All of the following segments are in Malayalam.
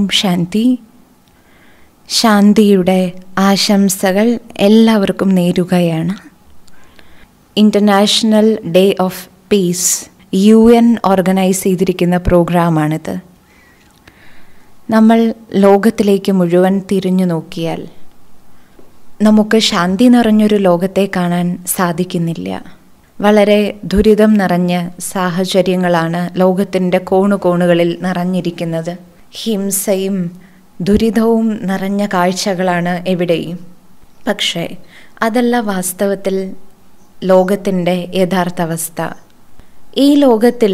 ശാന്തി ശാന്തിയുടെ ആശംസകൾ എല്ലാവർക്കും നേരുകയാണ് international day of peace U N organise ചെയ്തിരിക്കുന്ന പ്രോഗ്രാമാണിത് നമ്മൾ ലോകത്തിലേക്ക് മുഴുവൻ തിരിഞ്ഞു നോക്കിയാൽ നമുക്ക് ശാന്തി നിറഞ്ഞൊരു ലോകത്തെ കാണാൻ സാധിക്കുന്നില്ല വളരെ ദുരിതം നിറഞ്ഞ സാഹചര്യങ്ങളാണ് ലോകത്തിൻ്റെ കോണുകോണുകളിൽ നിറഞ്ഞിരിക്കുന്നത് ഹിംസയും ദുരിതവും നിറഞ്ഞ കാഴ്ചകളാണ് എവിടെയും പക്ഷേ അതല്ല വാസ്തവത്തിൽ ലോകത്തിൻ്റെ യഥാർത്ഥ അവസ്ഥ ഈ ലോകത്തിൽ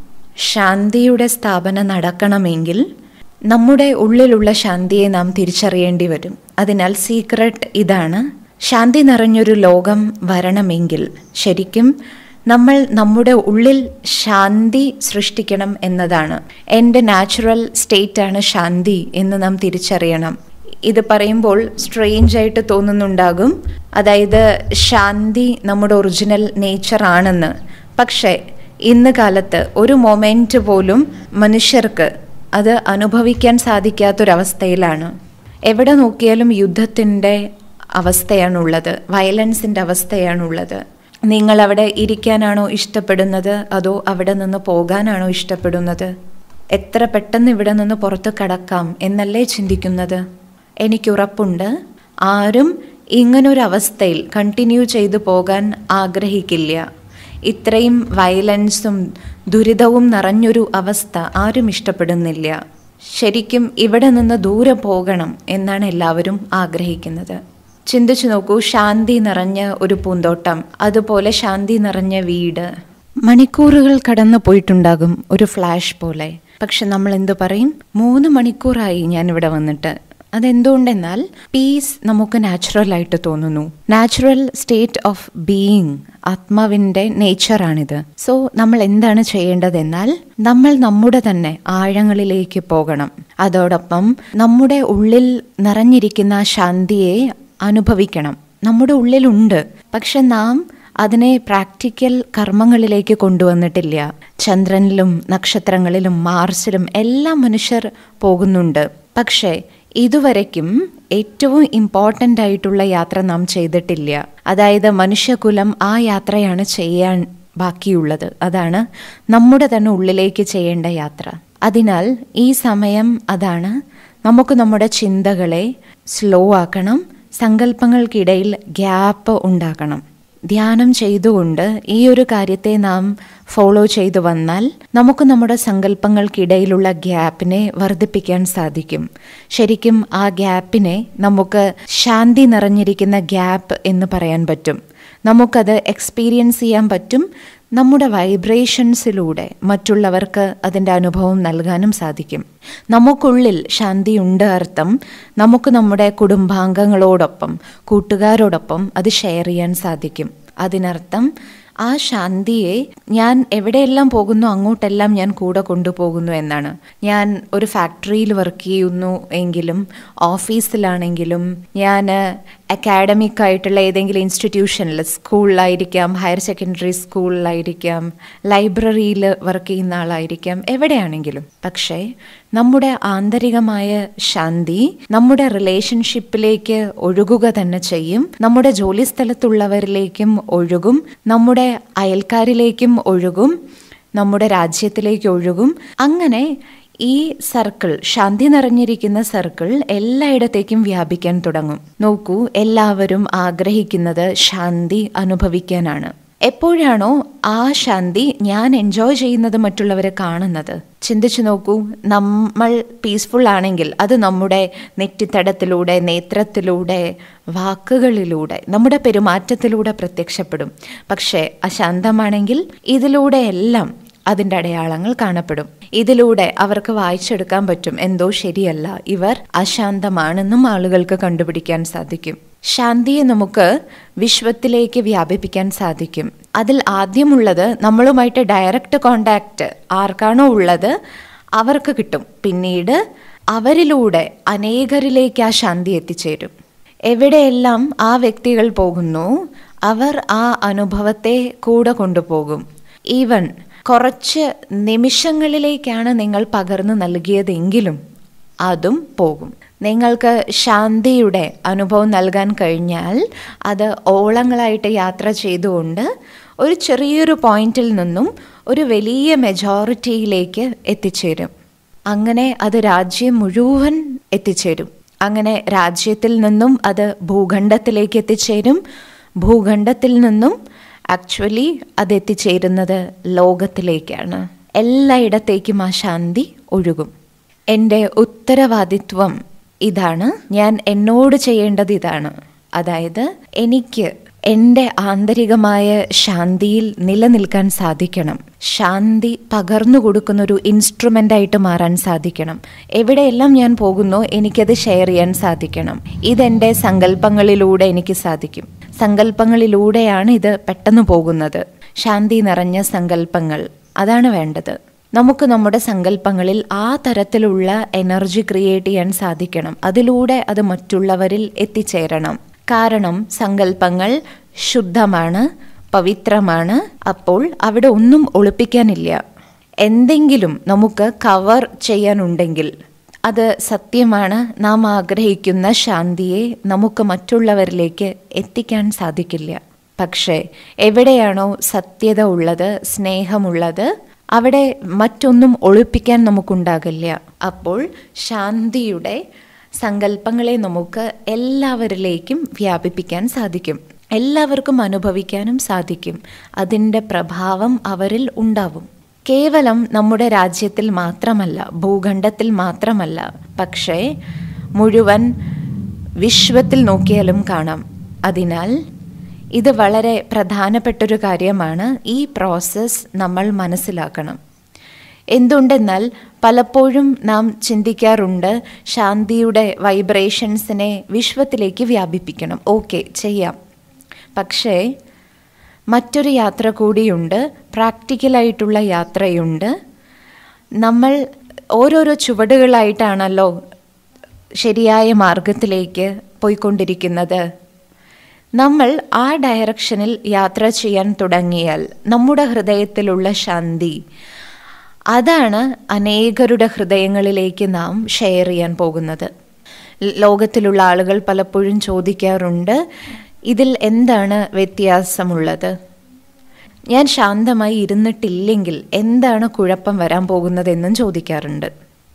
ശാന്തിയുടെ സ്ഥാപനം നടക്കണമെങ്കിൽ നമ്മുടെ ഉള്ളിലുള്ള ശാന്തിയെ നാം തിരിച്ചറിയേണ്ടി വരും അതിനാൽ സീക്രട്ട് ഇതാണ് ശാന്തി നിറഞ്ഞൊരു ലോകം വരണമെങ്കിൽ ശരിക്കും നമ്മൾ നമ്മുടെ ഉള്ളിൽ ശാന്തി സൃഷ്ടിക്കണം എന്നതാണ് എൻ്റെ നാച്ചുറൽ സ്റ്റേറ്റാണ് ശാന്തി എന്ന് നാം തിരിച്ചറിയണം ഇത് പറയുമ്പോൾ സ്ട്രേഞ്ച് ആയിട്ട് തോന്നുന്നുണ്ടാകും അതായത് ശാന്തി നമ്മുടെ ഒറിജിനൽ നേച്ചർ ആണെന്ന് പക്ഷേ ഇന്ന് കാലത്ത് ഒരു മൊമെൻറ്റ് പോലും മനുഷ്യർക്ക് അത് അനുഭവിക്കാൻ സാധിക്കാത്തൊരവസ്ഥയിലാണ് എവിടെ നോക്കിയാലും യുദ്ധത്തിൻ്റെ അവസ്ഥയാണുള്ളത് വയലൻസിൻ്റെ അവസ്ഥയാണുള്ളത് നിങ്ങൾ അവിടെ ഇരിക്കാനാണോ ഇഷ്ടപ്പെടുന്നത് അതോ അവിടെ നിന്ന് പോകാനാണോ ഇഷ്ടപ്പെടുന്നത് എത്ര പെട്ടെന്ന് ഇവിടെ നിന്ന് പുറത്ത് കടക്കാം എന്നല്ലേ ചിന്തിക്കുന്നത് എനിക്കുറപ്പുണ്ട് ആരും ഇങ്ങനൊരു അവസ്ഥയിൽ കണ്ടിന്യൂ ചെയ്തു പോകാൻ ആഗ്രഹിക്കില്ല ഇത്രയും വയലൻസും ദുരിതവും നിറഞ്ഞൊരു അവസ്ഥ ആരും ഇഷ്ടപ്പെടുന്നില്ല ശരിക്കും ഇവിടെ നിന്ന് ദൂരെ പോകണം എന്നാണ് എല്ലാവരും ആഗ്രഹിക്കുന്നത് ചിന്തിച്ചു നോക്കൂ ശാന്തി നിറഞ്ഞ ഒരു പൂന്തോട്ടം അതുപോലെ ശാന്തി നിറഞ്ഞ വീട് മണിക്കൂറുകൾ കടന്നു പോയിട്ടുണ്ടാകും ഒരു ഫ്ലാഷ് പോലെ പക്ഷെ നമ്മൾ എന്തു പറയും മൂന്ന് മണിക്കൂറായി ഞാൻ ഇവിടെ വന്നിട്ട് അതെന്തുകൊണ്ടെന്നാൽ പീസ് നമുക്ക് നാച്ചുറൽ ആയിട്ട് തോന്നുന്നു നാച്ചുറൽ സ്റ്റേറ്റ് ഓഫ് ബീയിങ് ആത്മാവിൻ്റെ നേച്ചറാണിത് സോ നമ്മൾ എന്താണ് ചെയ്യേണ്ടതെന്നാൽ നമ്മൾ നമ്മുടെ തന്നെ ആഴങ്ങളിലേക്ക് പോകണം അതോടൊപ്പം നമ്മുടെ ഉള്ളിൽ നിറഞ്ഞിരിക്കുന്ന ശാന്തിയെ അനുഭവിക്കണം നമ്മുടെ ഉള്ളിലുണ്ട് പക്ഷെ നാം അതിനെ പ്രാക്ടിക്കൽ കർമ്മങ്ങളിലേക്ക് കൊണ്ടുവന്നിട്ടില്ല ചന്ദ്രനിലും നക്ഷത്രങ്ങളിലും മാർസിലും എല്ലാം മനുഷ്യർ പോകുന്നുണ്ട് പക്ഷേ ഇതുവരയ്ക്കും ഏറ്റവും ഇമ്പോർട്ടൻ്റ് ആയിട്ടുള്ള യാത്ര നാം ചെയ്തിട്ടില്ല അതായത് മനുഷ്യകുലം ആ യാത്രയാണ് ചെയ്യാൻ ബാക്കിയുള്ളത് അതാണ് നമ്മുടെ തന്നെ ഉള്ളിലേക്ക് ചെയ്യേണ്ട യാത്ര അതിനാൽ ഈ സമയം അതാണ് നമുക്ക് നമ്മുടെ ചിന്തകളെ സ്ലോ ആക്കണം സങ്കല്പങ്ങൾക്കിടയിൽ ഗ്യാപ്പ് ഉണ്ടാക്കണം ധ്യാനം ചെയ്തുകൊണ്ട് ഈ ഒരു കാര്യത്തെ നാം ഫോളോ ചെയ്തു വന്നാൽ നമുക്ക് നമ്മുടെ സങ്കല്പങ്ങൾക്കിടയിലുള്ള ഗ്യാപ്പിനെ വർദ്ധിപ്പിക്കാൻ സാധിക്കും ശരിക്കും ആ ഗ്യാപ്പിനെ നമുക്ക് ശാന്തി നിറഞ്ഞിരിക്കുന്ന ഗ്യാപ്പ് എന്ന് പറയാൻ പറ്റും നമുക്കത് എക്സ്പീരിയൻസ് ചെയ്യാൻ പറ്റും നമ്മുടെ വൈബ്രേഷൻസിലൂടെ മറ്റുള്ളവർക്ക് അതിൻ്റെ അനുഭവം നൽകാനും സാധിക്കും നമുക്കുള്ളിൽ ശാന്തിയുണ്ട് അർത്ഥം നമുക്ക് നമ്മുടെ കുടുംബാംഗങ്ങളോടൊപ്പം കൂട്ടുകാരോടൊപ്പം അത് ഷെയർ ചെയ്യാൻ സാധിക്കും അതിനർത്ഥം ആ ശാന്തിയെ ഞാൻ എവിടെയെല്ലാം പോകുന്നു അങ്ങോട്ടെല്ലാം ഞാൻ കൂടെ കൊണ്ടുപോകുന്നു എന്നാണ് ഞാൻ ഒരു ഫാക്ടറിയിൽ വർക്ക് ചെയ്യുന്നു എങ്കിലും ഓഫീസിലാണെങ്കിലും ഞാൻ അക്കാഡമിക് ആയിട്ടുള്ള ഏതെങ്കിലും ഇൻസ്റ്റിറ്റ്യൂഷനിൽ സ്കൂളിലായിരിക്കാം ഹയർ സെക്കൻഡറി സ്കൂളിലായിരിക്കാം ലൈബ്രറിയിൽ വർക്ക് ചെയ്യുന്ന ആളായിരിക്കാം എവിടെയാണെങ്കിലും പക്ഷേ നമ്മുടെ ആന്തരികമായ ശാന്തി നമ്മുടെ റിലേഷൻഷിപ്പിലേക്ക് ഒഴുകുക തന്നെ ചെയ്യും നമ്മുടെ ജോലി സ്ഥലത്തുള്ളവരിലേക്കും ഒഴുകും നമ്മുടെ അയൽക്കാരിലേക്കും ഒഴുകും നമ്മുടെ രാജ്യത്തിലേക്ക് ഒഴുകും അങ്ങനെ ഈ സർക്കിൾ ശാന്തി നിറഞ്ഞിരിക്കുന്ന സർക്കിൾ എല്ലായിടത്തേക്കും വ്യാപിക്കാൻ തുടങ്ങും നോക്കൂ എല്ലാവരും ആഗ്രഹിക്കുന്നത് ശാന്തി അനുഭവിക്കാനാണ് എപ്പോഴാണോ ആ ശാന്തി ഞാൻ എൻജോയ് ചെയ്യുന്നത് മറ്റുള്ളവരെ കാണുന്നത് ചിന്തിച്ചു നോക്കൂ നമ്മൾ പീസ്ഫുൾ ആണെങ്കിൽ അത് നമ്മുടെ നെറ്റിത്തടത്തിലൂടെ നേത്രത്തിലൂടെ വാക്കുകളിലൂടെ നമ്മുടെ പെരുമാറ്റത്തിലൂടെ പ്രത്യക്ഷപ്പെടും പക്ഷേ അശാന്തമാണെങ്കിൽ ഇതിലൂടെ എല്ലാം അതിൻ്റെ അടയാളങ്ങൾ കാണപ്പെടും ഇതിലൂടെ അവർക്ക് വായിച്ചെടുക്കാൻ പറ്റും എന്തോ ശരിയല്ല ഇവർ അശാന്തമാണെന്നും ആളുകൾക്ക് കണ്ടുപിടിക്കാൻ സാധിക്കും ശാന്തിയെ നമുക്ക് വിശ്വത്തിലേക്ക് വ്യാപിപ്പിക്കാൻ സാധിക്കും അതിൽ ആദ്യമുള്ളത് നമ്മളുമായിട്ട് ഡയറക്റ്റ് കോണ്ടാക്റ്റ് ആർക്കാണോ ഉള്ളത് അവർക്ക് കിട്ടും പിന്നീട് അവരിലൂടെ അനേകരിലേക്ക് ആ ശാന്തി എത്തിച്ചേരും എവിടെയെല്ലാം ആ വ്യക്തികൾ പോകുന്നു അവർ ആ അനുഭവത്തെ കൂടെ കൊണ്ടുപോകും ഈവൻ കുറച്ച് നിമിഷങ്ങളിലേക്കാണ് നിങ്ങൾ പകർന്നു നൽകിയതെങ്കിലും അതും പോകും നിങ്ങൾക്ക് ശാന്തിയുടെ അനുഭവം നൽകാൻ കഴിഞ്ഞാൽ അത് ഓളങ്ങളായിട്ട് യാത്ര ചെയ്തുകൊണ്ട് ഒരു ചെറിയൊരു പോയിന്റിൽ നിന്നും ഒരു വലിയ മെജോറിറ്റിയിലേക്ക് എത്തിച്ചേരും അങ്ങനെ അത് രാജ്യം മുഴുവൻ എത്തിച്ചേരും അങ്ങനെ രാജ്യത്തിൽ നിന്നും അത് ഭൂഖണ്ഡത്തിലേക്ക് എത്തിച്ചേരും ഭൂഖണ്ഡത്തിൽ നിന്നും ആക്ച്വലി അത് എത്തിച്ചേരുന്നത് ലോകത്തിലേക്കാണ് എല്ലായിടത്തേക്കും ആ ശാന്തി ഒഴുകും എൻ്റെ ഉത്തരവാദിത്വം ഇതാണ് ഞാൻ എന്നോട് ചെയ്യേണ്ടത് ഇതാണ് അതായത് എനിക്ക് എൻ്റെ ആന്തരികമായ ശാന്തിയിൽ നിലനിൽക്കാൻ സാധിക്കണം ശാന്തി പകർന്നു കൊടുക്കുന്ന ഒരു ഇൻസ്ട്രുമെൻ്റായിട്ട് മാറാൻ സാധിക്കണം എവിടെയെല്ലാം ഞാൻ പോകുന്നോ എനിക്കത് ഷെയർ ചെയ്യാൻ സാധിക്കണം ഇതെൻ്റെ സങ്കല്പങ്ങളിലൂടെ എനിക്ക് സാധിക്കും സങ്കല്പങ്ങളിലൂടെയാണ് ഇത് പെട്ടെന്ന് പോകുന്നത് ശാന്തി നിറഞ്ഞ സങ്കല്പങ്ങൾ അതാണ് വേണ്ടത് നമുക്ക് നമ്മുടെ സങ്കല്പങ്ങളിൽ ആ തരത്തിലുള്ള എനർജി ക്രിയേറ്റ് ചെയ്യാൻ സാധിക്കണം അതിലൂടെ അത് മറ്റുള്ളവരിൽ എത്തിച്ചേരണം കാരണം സങ്കല്പങ്ങൾ ശുദ്ധമാണ് പവിത്രമാണ് അപ്പോൾ അവിടെ ഒന്നും ഒളിപ്പിക്കാനില്ല എന്തെങ്കിലും നമുക്ക് കവർ ചെയ്യാനുണ്ടെങ്കിൽ അത് സത്യമാണ് നാം ആഗ്രഹിക്കുന്ന ശാന്തിയെ നമുക്ക് മറ്റുള്ളവരിലേക്ക് എത്തിക്കാൻ സാധിക്കില്ല പക്ഷേ എവിടെയാണോ സത്യത ഉള്ളത് സ്നേഹമുള്ളത് അവിടെ മറ്റൊന്നും ഒളിപ്പിക്കാൻ നമുക്കുണ്ടാകില്ല അപ്പോൾ ശാന്തിയുടെ സങ്കല്പങ്ങളെ നമുക്ക് എല്ലാവരിലേക്കും വ്യാപിപ്പിക്കാൻ സാധിക്കും എല്ലാവർക്കും അനുഭവിക്കാനും സാധിക്കും അതിൻ്റെ പ്രഭാവം അവരിൽ ഉണ്ടാവും കേവലം നമ്മുടെ രാജ്യത്തിൽ മാത്രമല്ല ഭൂഖണ്ഡത്തിൽ മാത്രമല്ല പക്ഷേ മുഴുവൻ വിശ്വത്തിൽ നോക്കിയാലും കാണാം അതിനാൽ ഇത് വളരെ പ്രധാനപ്പെട്ടൊരു കാര്യമാണ് ഈ പ്രോസസ്സ് നമ്മൾ മനസ്സിലാക്കണം എന്തുണ്ടെന്നാൽ പലപ്പോഴും നാം ചിന്തിക്കാറുണ്ട് ശാന്തിയുടെ വൈബ്രേഷൻസിനെ വിശ്വത്തിലേക്ക് വ്യാപിപ്പിക്കണം ഓക്കെ ചെയ്യാം പക്ഷേ മറ്റൊരു യാത്ര കൂടിയുണ്ട് പ്രാക്ടിക്കലായിട്ടുള്ള യാത്രയുണ്ട് നമ്മൾ ഓരോരോ ചുവടുകളായിട്ടാണല്ലോ ശരിയായ മാർഗത്തിലേക്ക് പോയിക്കൊണ്ടിരിക്കുന്നത് നമ്മൾ ആ ഡയറക്ഷനിൽ യാത്ര ചെയ്യാൻ തുടങ്ങിയാൽ നമ്മുടെ ഹൃദയത്തിലുള്ള ശാന്തി അതാണ് അനേകരുടെ ഹൃദയങ്ങളിലേക്ക് നാം ഷെയർ ചെയ്യാൻ പോകുന്നത് ലോകത്തിലുള്ള ആളുകൾ പലപ്പോഴും ചോദിക്കാറുണ്ട് ഇതിൽ എന്താണ് വ്യത്യാസമുള്ളത് ഞാൻ ശാന്തമായി ഇരുന്നിട്ടില്ലെങ്കിൽ എന്താണ് കുഴപ്പം വരാൻ പോകുന്നതെന്നും ചോദിക്കാറുണ്ട്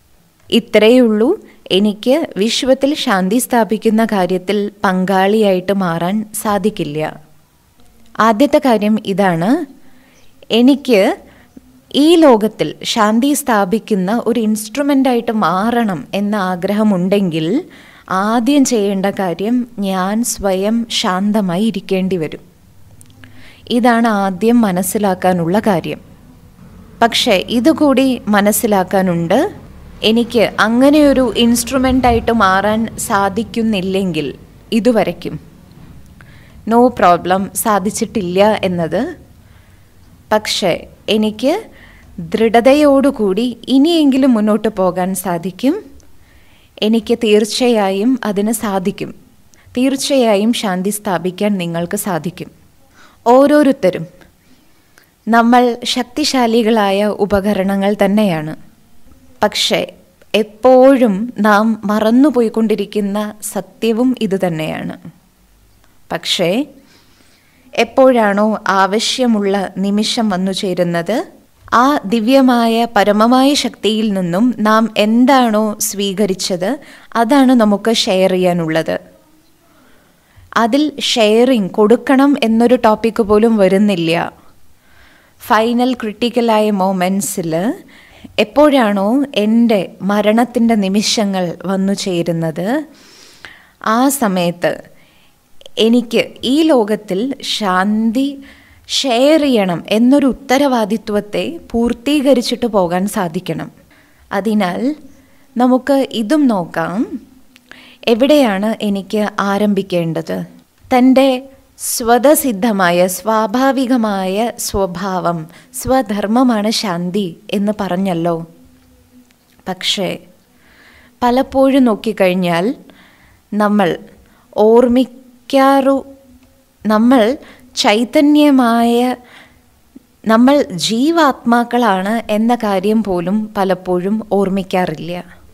ഇത്രയേ ഉള്ളൂ എനിക്ക് വിശ്വത്തിൽ ശാന്തി സ്ഥാപിക്കുന്ന കാര്യത്തിൽ പങ്കാളിയായിട്ട് മാറാൻ സാധിക്കില്ല ആദ്യത്തെ കാര്യം ഇതാണ് എനിക്ക് ഈ ലോകത്തിൽ ശാന്തി സ്ഥാപിക്കുന്ന ഒരു ഇൻസ്ട്രുമെൻ്റായിട്ട് മാറണം എന്ന ആഗ്രഹമുണ്ടെങ്കിൽ ആദ്യം ചെയ്യേണ്ട കാര്യം ഞാൻ സ്വയം ശാന്തമായി ഇരിക്കേണ്ടി വരും ഇതാണ് ആദ്യം മനസ്സിലാക്കാനുള്ള കാര്യം പക്ഷേ ഇതുകൂടി മനസ്സിലാക്കാനുണ്ട് എനിക്ക് അങ്ങനെയൊരു ഇൻസ്ട്രുമെൻ്റായിട്ട് മാറാൻ സാധിക്കുന്നില്ലെങ്കിൽ ഇതുവരയ്ക്കും നോ പ്രോബ്ലം സാധിച്ചിട്ടില്ല എന്നത് പക്ഷേ എനിക്ക് ദൃഢതയോടുകൂടി ഇനിയെങ്കിലും മുന്നോട്ട് പോകാൻ സാധിക്കും എനിക്ക് തീർച്ചയായും അതിന് സാധിക്കും തീർച്ചയായും ശാന്തി സ്ഥാപിക്കാൻ നിങ്ങൾക്ക് സാധിക്കും ഓരോരുത്തരും നമ്മൾ ശക്തിശാലികളായ ഉപകരണങ്ങൾ തന്നെയാണ് പക്ഷേ എപ്പോഴും നാം മറന്നുപോയിക്കൊണ്ടിരിക്കുന്ന സത്യവും ഇതുതന്നെയാണ് പക്ഷേ എപ്പോഴാണോ ആവശ്യമുള്ള നിമിഷം വന്നു ചേരുന്നത് ആ ദിവ്യമായ പരമമായ ശക്തിയിൽ നിന്നും നാം എന്താണോ സ്വീകരിച്ചത് അതാണ് നമുക്ക് ഷെയർ ചെയ്യാനുള്ളത് അതിൽ ഷെയറിങ് കൊടുക്കണം എന്നൊരു ടോപ്പിക്ക് പോലും വരുന്നില്ല ഫൈനൽ ക്രിട്ടിക്കലായ മൊമെൻറ്റ്സിൽ എപ്പോഴാണോ എൻ്റെ മരണത്തിൻ്റെ നിമിഷങ്ങൾ വന്നു ചേരുന്നത് ആ സമയത്ത് എനിക്ക് ഈ ലോകത്തിൽ ശാന്തി ഷെയർ ചെയ്യണം എന്നൊരു ഉത്തരവാദിത്വത്തെ പൂർത്തീകരിച്ചിട്ട് പോകാൻ സാധിക്കണം അതിനാൽ നമുക്ക് ഇതും നോക്കാം എവിടെയാണ് എനിക്ക് ആരംഭിക്കേണ്ടത് തൻ്റെ സ്വതസിദ്ധമായ സ്വാഭാവികമായ സ്വഭാവം സ്വധർമ്മമാണ് ശാന്തി എന്ന് പറഞ്ഞല്ലോ പക്ഷേ പലപ്പോഴും നോക്കിക്കഴിഞ്ഞാൽ നമ്മൾ ഓർമ്മിക്കാറു നമ്മൾ ചൈതന്യമായ നമ്മൾ ജീവാത്മാക്കളാണ് എന്ന കാര്യം പോലും പലപ്പോഴും ഓർമ്മിക്കാറില്ല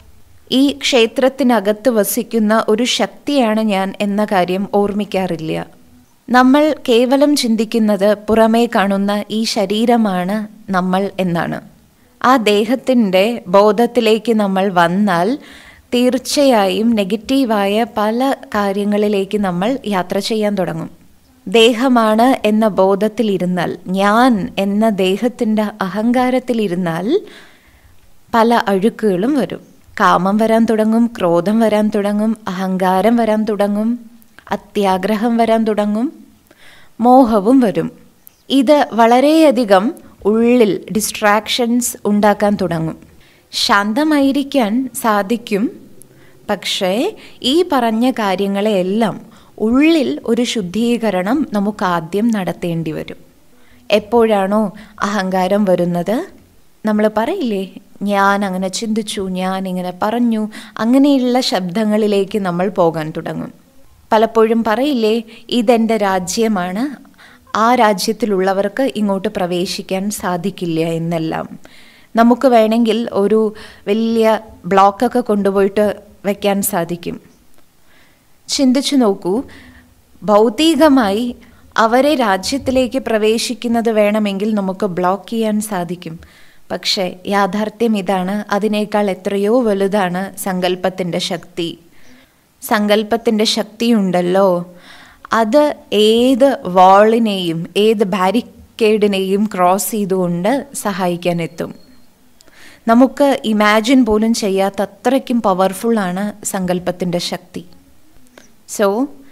ഈ ക്ഷേത്രത്തിനകത്ത് വസിക്കുന്ന ഒരു ശക്തിയാണ് ഞാൻ എന്ന കാര്യം ഓർമ്മിക്കാറില്ല നമ്മൾ കേവലം ചിന്തിക്കുന്നത് പുറമേ കാണുന്ന ഈ ശരീരമാണ് നമ്മൾ എന്നാണ് ആ ദേഹത്തിൻ്റെ ബോധത്തിലേക്ക് നമ്മൾ വന്നാൽ തീർച്ചയായും നെഗറ്റീവായ പല കാര്യങ്ങളിലേക്ക് നമ്മൾ യാത്ര ചെയ്യാൻ തുടങ്ങും ദേഹമാണ് എന്ന ബോധത്തിലിരുന്നാൽ ഞാൻ എന്ന ദേഹത്തിൻ്റെ അഹങ്കാരത്തിലിരുന്നാൽ പല അഴുക്കുകളും വരും കാമം വരാൻ തുടങ്ങും ക്രോധം വരാൻ തുടങ്ങും അഹങ്കാരം വരാൻ തുടങ്ങും അത്യാഗ്രഹം വരാൻ തുടങ്ങും മോഹവും വരും ഇത് വളരെയധികം ഉള്ളിൽ ഡിസ്ട്രാക്ഷൻസ് ഉണ്ടാക്കാൻ തുടങ്ങും ശാന്തമായിരിക്കാൻ സാധിക്കും പക്ഷേ ഈ പറഞ്ഞ കാര്യങ്ങളെയെല്ലാം ഉള്ളിൽ ഒരു ശുദ്ധീകരണം നമുക്ക് ആദ്യം നടത്തേണ്ടി വരും എപ്പോഴാണോ അഹങ്കാരം വരുന്നത് നമ്മൾ പറയില്ലേ ഞാൻ അങ്ങനെ ചിന്തിച്ചു ഞാൻ ഇങ്ങനെ പറഞ്ഞു അങ്ങനെയുള്ള ശബ്ദങ്ങളിലേക്ക് നമ്മൾ പോകാൻ തുടങ്ങും പലപ്പോഴും പറയില്ലേ ഇതെൻ്റെ രാജ്യമാണ് ആ രാജ്യത്തിലുള്ളവർക്ക് ഇങ്ങോട്ട് പ്രവേശിക്കാൻ സാധിക്കില്ല എന്നെല്ലാം നമുക്ക് വേണമെങ്കിൽ ഒരു വലിയ ബ്ലോക്കൊക്കെ കൊണ്ടുപോയിട്ട് വെക്കാൻ സാധിക്കും ചിന്തിച്ചു നോക്കൂ ഭൗതികമായി അവരെ രാജ്യത്തിലേക്ക് പ്രവേശിക്കുന്നത് വേണമെങ്കിൽ നമുക്ക് ബ്ലോക്ക് ചെയ്യാൻ സാധിക്കും പക്ഷേ യാഥാർത്ഥ്യം ഇതാണ് അതിനേക്കാൾ എത്രയോ വലുതാണ് സങ്കല്പത്തിൻ്റെ ശക്തി സങ്കല്പത്തിൻ്റെ ശക്തിയുണ്ടല്ലോ അത് ഏത് വാളിനെയും ഏത് ബാരിക്കേഡിനെയും ക്രോസ് ചെയ്തുകൊണ്ട് സഹായിക്കാൻ എത്തും നമുക്ക് ഇമാജിൻ പോലും ചെയ്യാത്ത അത്രയ്ക്കും പവർഫുള്ളാണ് സങ്കല്പത്തിൻ്റെ ശക്തി സോ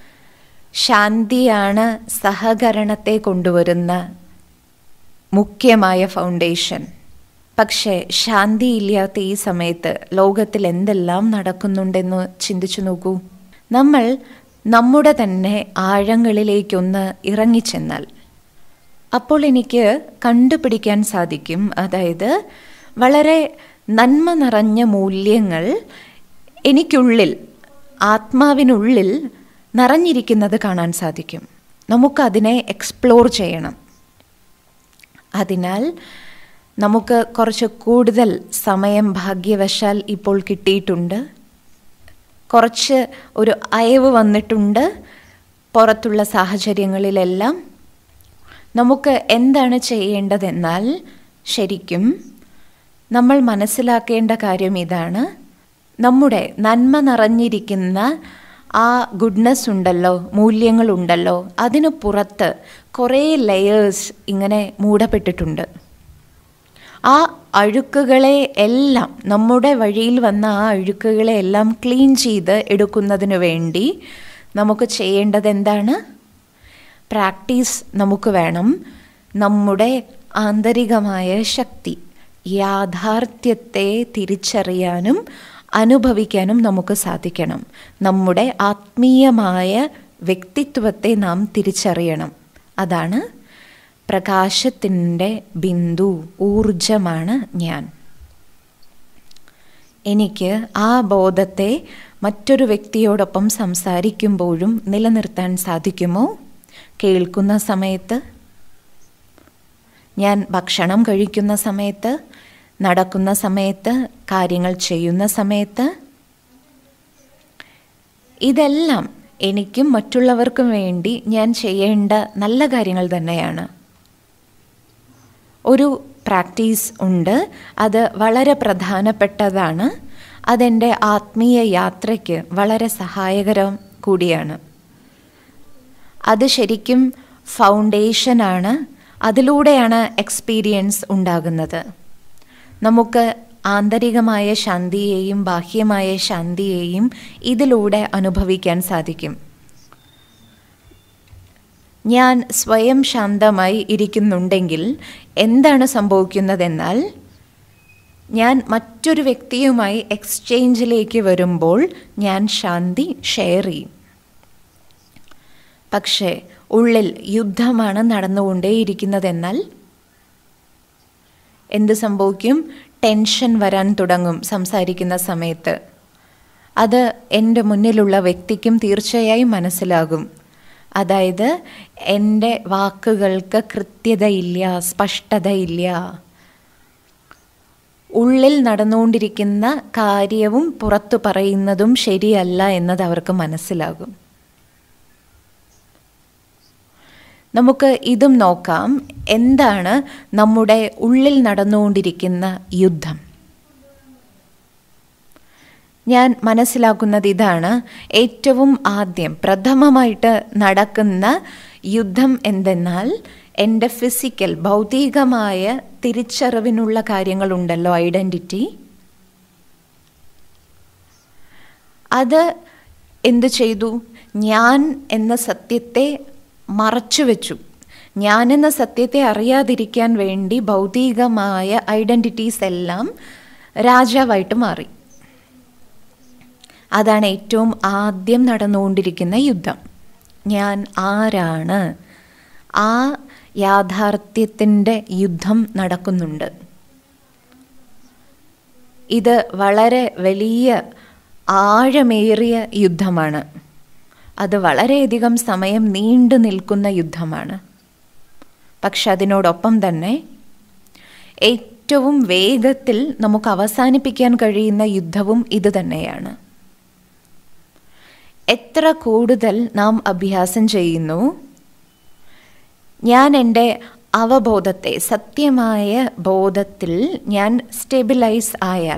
ശാന്തിയാണ് സഹകരണത്തെ കൊണ്ടുവരുന്ന മുഖ്യമായ ഫൗണ്ടേഷൻ പക്ഷേ ശാന്തിയില്ലാത്ത ഈ സമയത്ത് ലോകത്തിൽ എന്തെല്ലാം നടക്കുന്നുണ്ടെന്ന് ചിന്തിച്ചു നോക്കൂ നമ്മൾ നമ്മുടെ തന്നെ ആഴങ്ങളിലേക്കൊന്ന് ഇറങ്ങിച്ചെന്നാൽ അപ്പോൾ എനിക്ക് കണ്ടുപിടിക്കാൻ സാധിക്കും അതായത് വളരെ നന്മ നിറഞ്ഞ മൂല്യങ്ങൾ എനിക്കുള്ളിൽ ആത്മാവിനുള്ളിൽ നിറഞ്ഞിരിക്കുന്നത് കാണാൻ സാധിക്കും നമുക്കതിനെ എക്സ്പ്ലോർ ചെയ്യണം അതിനാൽ നമുക്ക് കുറച്ച് കൂടുതൽ സമയം ഭാഗ്യവശാൽ ഇപ്പോൾ കിട്ടിയിട്ടുണ്ട് കുറച്ച് ഒരു അയവ് വന്നിട്ടുണ്ട് പുറത്തുള്ള സാഹചര്യങ്ങളിലെല്ലാം നമുക്ക് എന്താണ് ചെയ്യേണ്ടതെന്നാൽ ശരിക്കും നമ്മൾ മനസ്സിലാക്കേണ്ട കാര്യം ഇതാണ് നമ്മുടെ നന്മ നിറഞ്ഞിരിക്കുന്ന ആ ഗുഡ്നെസ് ഉണ്ടല്ലോ മൂല്യങ്ങളുണ്ടല്ലോ അതിനു പുറത്ത് കുറേ ലെയേഴ്സ് ഇങ്ങനെ മൂടപ്പെട്ടിട്ടുണ്ട് ആ അഴുക്കുകളെ എല്ലാം നമ്മുടെ വഴിയിൽ വന്ന ആ അഴുക്കുകളെ എല്ലാം ക്ലീൻ ചെയ്ത് എടുക്കുന്നതിന് വേണ്ടി നമുക്ക് ചെയ്യേണ്ടത് എന്താണ് പ്രാക്ടീസ് നമുക്ക് വേണം നമ്മുടെ ആന്തരികമായ ശക്തി യാഥാർത്ഥ്യത്തെ തിരിച്ചറിയാനും അനുഭവിക്കാനും നമുക്ക് സാധിക്കണം നമ്മുടെ ആത്മീയമായ വ്യക്തിത്വത്തെ നാം തിരിച്ചറിയണം അതാണ് പ്രകാശത്തിൻ്റെ ബിന്ദു ഊർജമാണ് ഞാൻ എനിക്ക് ആ ബോധത്തെ മറ്റൊരു വ്യക്തിയോടൊപ്പം സംസാരിക്കുമ്പോഴും നിലനിർത്താൻ സാധിക്കുമോ കേൾക്കുന്ന സമയത്ത് ഞാൻ ഭക്ഷണം കഴിക്കുന്ന സമയത്ത് നടക്കുന്ന സമയത്ത് കാര്യങ്ങൾ ചെയ്യുന്ന സമയത്ത് ഇതെല്ലാം എനിക്കും മറ്റുള്ളവർക്കും വേണ്ടി ഞാൻ ചെയ്യേണ്ട നല്ല കാര്യങ്ങൾ തന്നെയാണ് ഒരു പ്രാക്ടീസ് ഉണ്ട് അത് വളരെ പ്രധാനപ്പെട്ടതാണ് അതെൻ്റെ ആത്മീയ യാത്രയ്ക്ക് വളരെ സഹായകരം കൂടിയാണ് അത് ശരിക്കും ഫൗണ്ടേഷനാണ് അതിലൂടെയാണ് എക്സ്പീരിയൻസ് ഉണ്ടാകുന്നത് നമുക്ക് ആന്തരികമായ ശാന്തിയെയും ബാഹ്യമായ ശാന്തിയെയും ഇതിലൂടെ അനുഭവിക്കാൻ സാധിക്കും ഞാൻ സ്വയം ശാന്തമായി ഇരിക്കുന്നുണ്ടെങ്കിൽ എന്താണ് സംഭവിക്കുന്നതെന്നാൽ ഞാൻ മറ്റൊരു വ്യക്തിയുമായി എക്സ്ചേഞ്ചിലേക്ക് വരുമ്പോൾ ഞാൻ ശാന്തി ഷെയർ ചെയ്യും പക്ഷേ ഉള്ളിൽ യുദ്ധമാണ് നടന്നുകൊണ്ടേയിരിക്കുന്നതെന്നാൽ എന്ത് സംഭവിക്കും ടെൻഷൻ വരാൻ തുടങ്ങും സംസാരിക്കുന്ന സമയത്ത് അത് എൻ്റെ മുന്നിലുള്ള വ്യക്തിക്കും തീർച്ചയായും മനസ്സിലാകും അതായത് എൻ്റെ വാക്കുകൾക്ക് കൃത്യതയില്ല സ്പഷ്ടതയില്ല ഉള്ളിൽ നടന്നുകൊണ്ടിരിക്കുന്ന കാര്യവും പുറത്തു പറയുന്നതും ശരിയല്ല എന്നത് അവർക്ക് മനസ്സിലാകും നമുക്ക് ഇതും നോക്കാം എന്താണ് നമ്മുടെ ഉള്ളിൽ നടന്നുകൊണ്ടിരിക്കുന്ന യുദ്ധം ഞാൻ മനസ്സിലാക്കുന്നത് ഇതാണ് ഏറ്റവും ആദ്യം പ്രഥമമായിട്ട് നടക്കുന്ന യുദ്ധം എന്തെന്നാൽ എൻ്റെ ഫിസിക്കൽ ഭൗതികമായ തിരിച്ചറിവിനുള്ള കാര്യങ്ങളുണ്ടല്ലോ ഐഡൻറ്റിറ്റി അത് എന്തു ചെയ്തു ഞാൻ എന്ന സത്യത്തെ മറച്ചു വെച്ചു ഞാൻ എന്ന സത്യത്തെ അറിയാതിരിക്കാൻ വേണ്ടി ഭൗതികമായ ഐഡൻറ്റിറ്റീസ് എല്ലാം രാജാവായിട്ട് മാറി അതാണ് ഏറ്റവും ആദ്യം നടന്നുകൊണ്ടിരിക്കുന്ന യുദ്ധം ഞാൻ ആരാണ് ആ യാഥാർത്ഥ്യത്തിൻ്റെ യുദ്ധം നടക്കുന്നുണ്ട് ഇത് വളരെ വലിയ ആഴമേറിയ യുദ്ധമാണ് അത് വളരെയധികം സമയം നീണ്ടു നിൽക്കുന്ന യുദ്ധമാണ് പക്ഷെ അതിനോടൊപ്പം തന്നെ ഏറ്റവും വേഗത്തിൽ നമുക്ക് അവസാനിപ്പിക്കാൻ കഴിയുന്ന യുദ്ധവും ഇത് തന്നെയാണ് എത്ര കൂടുതൽ നാം അഭ്യാസം ചെയ്യുന്നു ഞാൻ എൻ്റെ അവബോധത്തെ സത്യമായ ബോധത്തിൽ ഞാൻ സ്റ്റെബിലൈസ് ആയാൽ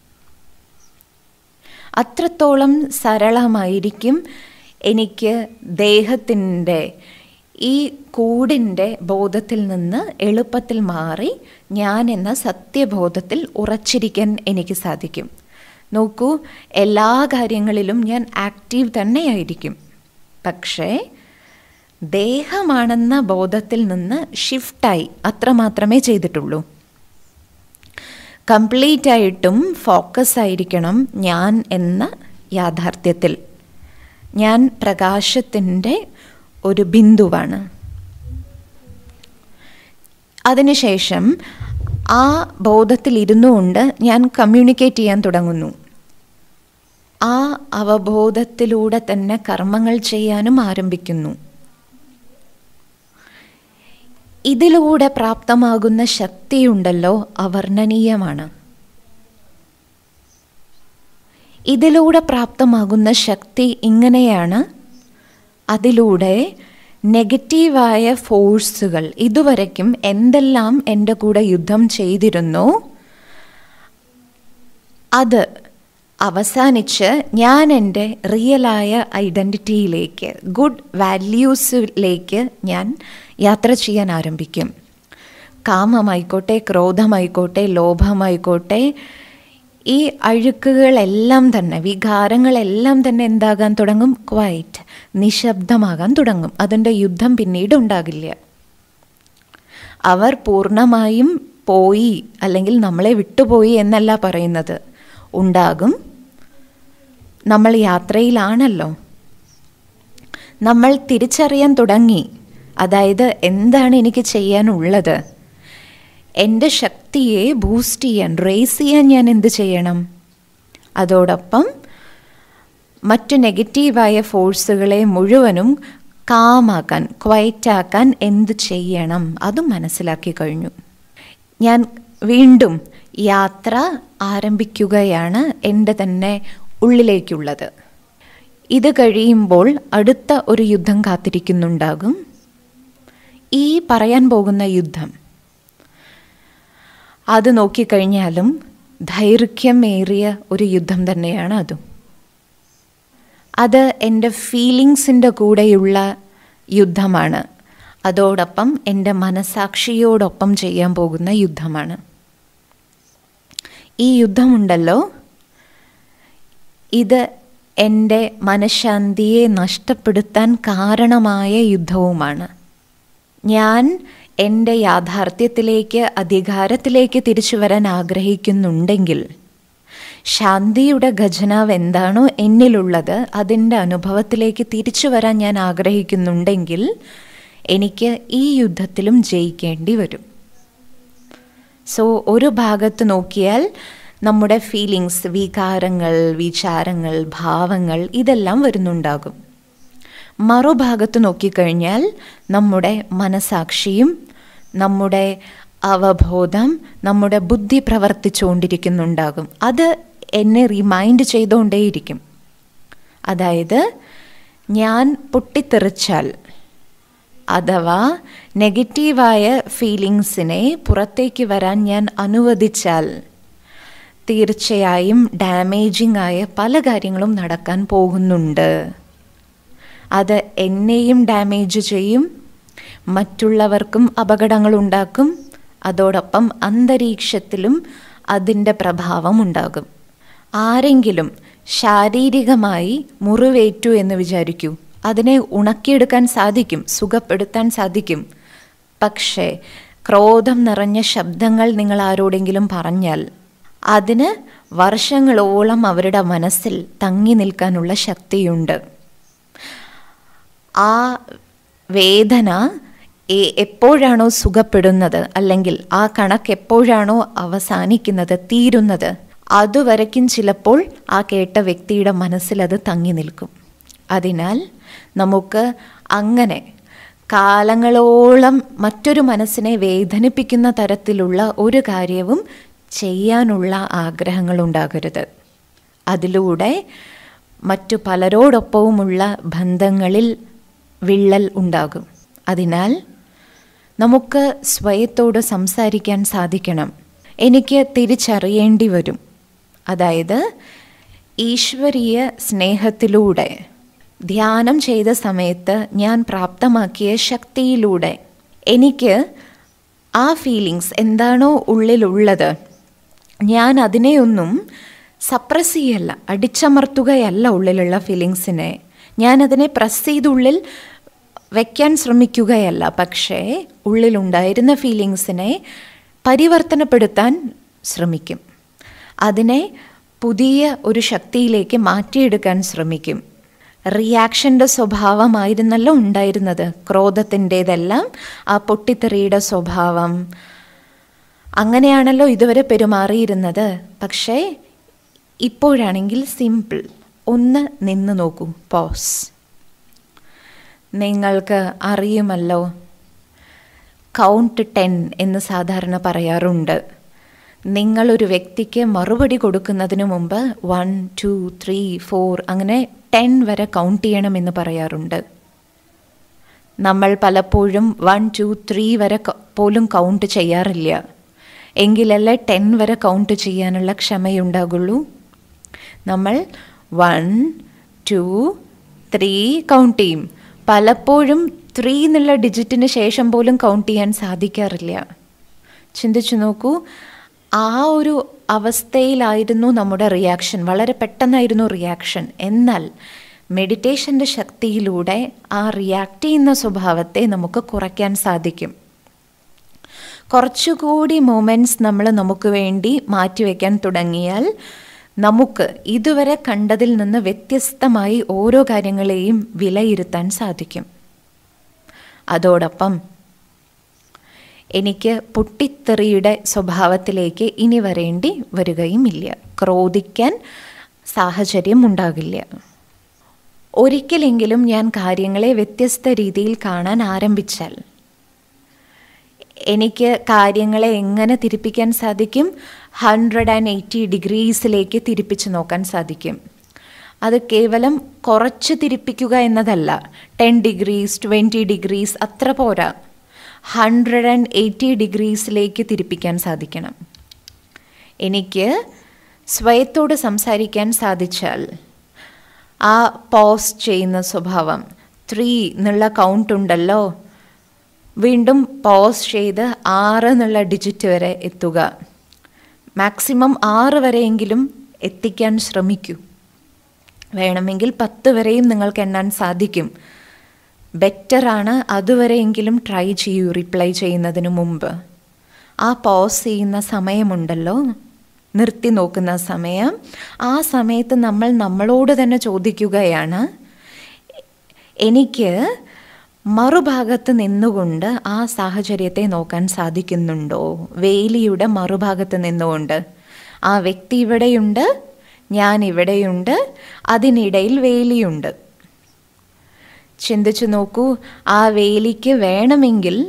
അത്രത്തോളം സരളമായിരിക്കും എനിക്ക് ദേഹത്തിൻ്റെ ഈ കൂടിൻ്റെ ബോധത്തിൽ നിന്ന് എളുപ്പത്തിൽ മാറി ഞാൻ എന്ന സത്യബോധത്തിൽ ഉറച്ചിരിക്കാൻ എനിക്ക് സാധിക്കും നോക്കൂ എല്ലാ കാര്യങ്ങളിലും ഞാൻ ആക്റ്റീവ് തന്നെയായിരിക്കും പക്ഷേ ദേഹമാണെന്ന ബോധത്തിൽ നിന്ന് ഷിഫ്റ്റായി അത്രമാത്രമേ ചെയ്തിട്ടുള്ളൂ കംപ്ലീറ്റ് ആയിട്ടും ഫോക്കസ് ആയിരിക്കണം ഞാൻ എന്ന യാഥാർത്ഥ്യത്തിൽ ഞാൻ പ്രകാശത്തിൻ്റെ ഒരു ബിന്ദുവാണ് അതിനുശേഷം ആ ബോധത്തിൽ ഇരുന്നു കൊണ്ട് ഞാൻ കമ്മ്യൂണിക്കേറ്റ് ചെയ്യാൻ തുടങ്ങുന്നു ആ അവബോധത്തിലൂടെ തന്നെ കർമ്മങ്ങൾ ചെയ്യാനും ആരംഭിക്കുന്നു ഇതിലൂടെ പ്രാപ്തമാകുന്ന ശക്തിയുണ്ടല്ലോ അവർണ്ണനീയമാണ് ഇതിലൂടെ പ്രാപ്തമാകുന്ന ശക്തി ഇങ്ങനെയാണ് അതിലൂടെ നെഗറ്റീവായ ഫോഴ്സുകൾ ഇതുവരയ്ക്കും എന്തെല്ലാം എൻ്റെ കൂടെ യുദ്ധം ചെയ്തിരുന്നോ അത് അവസാനിച്ച് ഞാൻ എൻ്റെ റിയലായ ഐഡൻറ്റിറ്റിയിലേക്ക് ഗുഡ് വാല്യൂസിലേക്ക് ഞാൻ യാത്ര ചെയ്യാൻ ആരംഭിക്കും കാമമായിക്കോട്ടെ ക്രോധമായിക്കോട്ടെ ലോഭമായിക്കോട്ടെ ഈ അഴുക്കുകളെല്ലാം തന്നെ വികാരങ്ങളെല്ലാം തന്നെ എന്താകാൻ തുടങ്ങും ക്വൈറ്റ് നിശബ്ദമാകാൻ തുടങ്ങും അതിൻ്റെ യുദ്ധം പിന്നീട് ഉണ്ടാകില്ല അവർ പൂർണ്ണമായും പോയി അല്ലെങ്കിൽ നമ്മളെ വിട്ടുപോയി എന്നല്ല പറയുന്നത് ഉണ്ടാകും നമ്മൾ യാത്രയിലാണല്ലോ നമ്മൾ തിരിച്ചറിയാൻ തുടങ്ങി അതായത് എന്താണ് എനിക്ക് ചെയ്യാനുള്ളത് എൻ്റെ ശക്തിയെ ബൂസ്റ്റ് ചെയ്യാൻ റേസ് ചെയ്യാൻ ഞാൻ എന്ത് ചെയ്യണം അതോടൊപ്പം മറ്റു നെഗറ്റീവായ ഫോഴ്സുകളെ മുഴുവനും കാമാക്കാൻ ക്വയറ്റാക്കാൻ എന്ത് ചെയ്യണം അതും മനസ്സിലാക്കി കഴിഞ്ഞു ഞാൻ വീണ്ടും യാത്ര ആരംഭിക്കുകയാണ് എൻ്റെ തന്നെ ഉള്ളിലേക്കുള്ളത് ഇത് കഴിയുമ്പോൾ അടുത്ത ഒരു യുദ്ധം കാത്തിരിക്കുന്നുണ്ടാകും ഈ പറയാൻ പോകുന്ന യുദ്ധം അത് നോക്കിക്കഴിഞ്ഞാലും ദൈർഘ്യമേറിയ ഒരു യുദ്ധം തന്നെയാണ് അതും അത് എൻ്റെ ഫീലിങ്സിൻ്റെ കൂടെയുള്ള യുദ്ധമാണ് അതോടൊപ്പം എൻ്റെ മനസാക്ഷിയോടൊപ്പം ചെയ്യാൻ പോകുന്ന യുദ്ധമാണ് ഈ യുദ്ധമുണ്ടല്ലോ ഇത് എൻ്റെ മനഃശാന്തിയെ നഷ്ടപ്പെടുത്താൻ കാരണമായ യുദ്ധവുമാണ് ഞാൻ എൻ്റെ യാഥാർത്ഥ്യത്തിലേക്ക് അധികാരത്തിലേക്ക് തിരിച്ചു വരാൻ ആഗ്രഹിക്കുന്നുണ്ടെങ്കിൽ ശാന്തിയുടെ ഖജനാവ് എന്താണോ എന്നിലുള്ളത് അതിൻ്റെ അനുഭവത്തിലേക്ക് തിരിച്ചു വരാൻ ഞാൻ ആഗ്രഹിക്കുന്നുണ്ടെങ്കിൽ എനിക്ക് ഈ യുദ്ധത്തിലും ജയിക്കേണ്ടി വരും സോ ഒരു ഭാഗത്ത് നോക്കിയാൽ നമ്മുടെ ഫീലിങ്സ് വികാരങ്ങൾ വിചാരങ്ങൾ ഭാവങ്ങൾ ഇതെല്ലാം വരുന്നുണ്ടാകും മറുഭാഗത്ത് നോക്കിക്കഴിഞ്ഞാൽ നമ്മുടെ മനസാക്ഷിയും നമ്മുടെ അവബോധം നമ്മുടെ ബുദ്ധി പ്രവർത്തിച്ചുകൊണ്ടിരിക്കുന്നുണ്ടാകും അത് എന്നെ റിമൈൻഡ് ചെയ്തുകൊണ്ടേയിരിക്കും അതായത് ഞാൻ പൊട്ടിത്തെറിച്ചാൽ അഥവാ നെഗറ്റീവായ ഫീലിങ്സിനെ പുറത്തേക്ക് വരാൻ ഞാൻ അനുവദിച്ചാൽ തീർച്ചയായും ഡാമേജിങ് ആയ പല കാര്യങ്ങളും നടക്കാൻ പോകുന്നുണ്ട് അത് എന്നെയും ഡാമേജ് ചെയ്യും മറ്റുള്ളവർക്കും അപകടങ്ങൾ ഉണ്ടാക്കും അതോടൊപ്പം അന്തരീക്ഷത്തിലും അതിൻ്റെ പ്രഭാവം ഉണ്ടാകും ആരെങ്കിലും ശാരീരികമായി മുറിവേറ്റു എന്ന് വിചാരിക്കൂ അതിനെ ഉണക്കിയെടുക്കാൻ സാധിക്കും സുഖപ്പെടുത്താൻ സാധിക്കും പക്ഷേ ക്രോധം നിറഞ്ഞ ശബ്ദങ്ങൾ നിങ്ങൾ ആരോടെങ്കിലും പറഞ്ഞാൽ അതിന് വർഷങ്ങളോളം അവരുടെ മനസ്സിൽ തങ്ങി നിൽക്കാനുള്ള ശക്തിയുണ്ട് ആ വേദന എ- എപ്പോഴാണോ സുഖപ്പെടുന്നത് അല്ലെങ്കിൽ ആ കണക്ക് എപ്പോഴാണോ അവസാനിക്കുന്നത് തീരുന്നത് അതുവരയ്ക്കും ചിലപ്പോൾ ആ കേട്ട വ്യക്തിയുടെ മനസ്സിൽ അത് തങ്ങി നിൽക്കും അതിനാൽ നമുക്ക് അങ്ങനെ കാലങ്ങളോളം മറ്റൊരു മനസ്സിനെ വേദനിപ്പിക്കുന്ന തരത്തിലുള്ള ഒരു കാര്യവും ചെയ്യാനുള്ള ആഗ്രഹങ്ങളുണ്ടാകരുത് അതിലൂടെ മറ്റു പലരോടൊപ്പവുമുള്ള ബന്ധങ്ങളിൽ വിള്ളൽ ഉണ്ടാകും അതിനാൽ നമുക്ക് സ്വയത്തോട് സംസാരിക്കാൻ സാധിക്കണം എനിക്ക് തിരിച്ചറിയേണ്ടി വരും അതായത് ഈശ്വരീയ സ്നേഹത്തിലൂടെ ധ്യാനം ചെയ്ത സമയത്ത് ഞാൻ പ്രാപ്തമാക്കിയ ശക്തിയിലൂടെ എനിക്ക് ആ ഫീലിങ്സ് എന്താണോ ഉള്ളിലുള്ളത് ഞാൻ അതിനെയൊന്നും സപ്രസ് ചെയ്യല്ല അടിച്ചമർത്തുകയല്ല ഉള്ളിലുള്ള ഫീലിങ്സിനെ ഞാൻ അതിനെ പ്രസ് ചെയ്തുള്ളിൽ വയ്ക്കാൻ ശ്രമിക്കുകയല്ല പക്ഷേ ഉള്ളിലുണ്ടായിരുന്ന ഫീലിങ്സിനെ പരിവർത്തനപ്പെടുത്താൻ ശ്രമിക്കും അതിനെ പുതിയ ഒരു ശക്തിയിലേക്ക് മാറ്റിയെടുക്കാൻ ശ്രമിക്കും റിയാക്ഷൻ്റെ സ്വഭാവമായിരുന്നല്ലോ ഉണ്ടായിരുന്നത് ക്രോധത്തിൻ്റേതെല്ലാം ആ പൊട്ടിത്തെറിയുടെ സ്വഭാവം അങ്ങനെയാണല്ലോ ഇതുവരെ പെരുമാറിയിരുന്നത് പക്ഷേ ഇപ്പോഴാണെങ്കിൽ സിമ്പിൾ ഒന്ന് നിന്ന് നോക്കൂ പോസ് നിങ്ങൾക്ക് അറിയുമല്ലോ കൗണ്ട് ടെൻ എന്ന് സാധാരണ പറയാറുണ്ട് നിങ്ങളൊരു വ്യക്തിക്ക് മറുപടി കൊടുക്കുന്നതിന് മുമ്പ് വൺ ടു ത്രീ ഫോർ അങ്ങനെ ടെൻ വരെ കൗണ്ട് ചെയ്യണമെന്ന് പറയാറുണ്ട് നമ്മൾ പലപ്പോഴും വൺ ടു ത്രീ വരെ ക- പോലും കൗണ്ട് ചെയ്യാറില്ല എങ്കിലല്ലേ ടെൻ വരെ കൗണ്ട് ചെയ്യാനുള്ള ക്ഷമയുണ്ടാകുള്ളൂ നമ്മൾ വൺ ടു ത്രീ കൗണ്ട് ചെയ്യും പലപ്പോഴും ത്രീ എന്നുള്ള ഡിജിറ്റിന് ശേഷം പോലും കൗണ്ട് ചെയ്യാൻ സാധിക്കാറില്ല ചിന്തിച്ചു നോക്കൂ ആ ഒരു അവസ്ഥയിലായിരുന്നു നമ്മുടെ റിയാക്ഷൻ വളരെ പെട്ടെന്നായിരുന്നു റിയാക്ഷൻ എന്നാൽ മെഡിറ്റേഷൻ്റെ ശക്തിയിലൂടെ ആ റിയാക്ട് ചെയ്യുന്ന സ്വഭാവത്തെ നമുക്ക് കുറയ്ക്കാൻ സാധിക്കും കുറച്ചുകൂടി മൊമെൻറ്റ്സ് നമ്മൾ നമുക്ക് വേണ്ടി മാറ്റിവെക്കാൻ തുടങ്ങിയാൽ നമുക്ക് ഇതുവരെ കണ്ടതിൽ നിന്ന് വ്യത്യസ്തമായി ഓരോ കാര്യങ്ങളെയും വിലയിരുത്താൻ സാധിക്കും അതോടൊപ്പം എനിക്ക് പൊട്ടിത്തെറിയുടെ സ്വഭാവത്തിലേക്ക് ഇനി വരേണ്ടി വരികയുമില്ല ക്രോധിക്കാൻ സാഹചര്യം ഉണ്ടാകില്ല ഒരിക്കലെങ്കിലും ഞാൻ കാര്യങ്ങളെ വ്യത്യസ്ത രീതിയിൽ കാണാൻ ആരംഭിച്ചാൽ എനിക്ക് കാര്യങ്ങളെ എങ്ങനെ തിരിപ്പിക്കാൻ സാധിക്കും ഹൺഡ്രഡ് ആൻഡ് എയ്റ്റി ഡിഗ്രീസിലേക്ക് തിരിപ്പിച്ച് നോക്കാൻ സാധിക്കും അത് കേവലം കുറച്ച് തിരിപ്പിക്കുക എന്നതല്ല ടെൻ ഡിഗ്രീസ് ട്വൻറ്റി ഡിഗ്രീസ് അത്ര പോരാ ഹൺഡ്രഡ് ആൻഡ് എയ്റ്റി ഡിഗ്രീസിലേക്ക് തിരിപ്പിക്കാൻ സാധിക്കണം എനിക്ക് സ്വയത്തോട് സംസാരിക്കാൻ സാധിച്ചാൽ ആ പോസ് ചെയ്യുന്ന സ്വഭാവം ത്രീ എന്നുള്ള കൗണ്ട് ഉണ്ടല്ലോ വീണ്ടും പോസ് ചെയ്ത് ആറ് എന്നുള്ള ഡിജിറ്റ് വരെ എത്തുക മാക്സിമം ആറ് വരെയെങ്കിലും എത്തിക്കാൻ ശ്രമിക്കൂ വേണമെങ്കിൽ പത്ത് വരെയും നിങ്ങൾക്ക് എണ്ണാൻ സാധിക്കും ബെറ്ററാണ് അതുവരെയെങ്കിലും ട്രൈ ചെയ്യൂ റിപ്ലൈ ചെയ്യുന്നതിന് മുമ്പ് ആ പോസ് ചെയ്യുന്ന സമയമുണ്ടല്ലോ നിർത്തി നോക്കുന്ന സമയം ആ സമയത്ത് നമ്മൾ നമ്മളോട് തന്നെ ചോദിക്കുകയാണ് എനിക്ക് മറുഭാഗത്ത് നിന്നുകൊണ്ട് ആ സാഹചര്യത്തെ നോക്കാൻ സാധിക്കുന്നുണ്ടോ വേലിയുടെ മറുഭാഗത്ത് നിന്നുകൊണ്ട് ആ വ്യക്തി ഇവിടെയുണ്ട് ഞാൻ ഇവിടെയുണ്ട് അതിനിടയിൽ വേലിയുണ്ട് ചിന്തിച്ചു നോക്കൂ ആ വേലിക്ക് വേണമെങ്കിൽ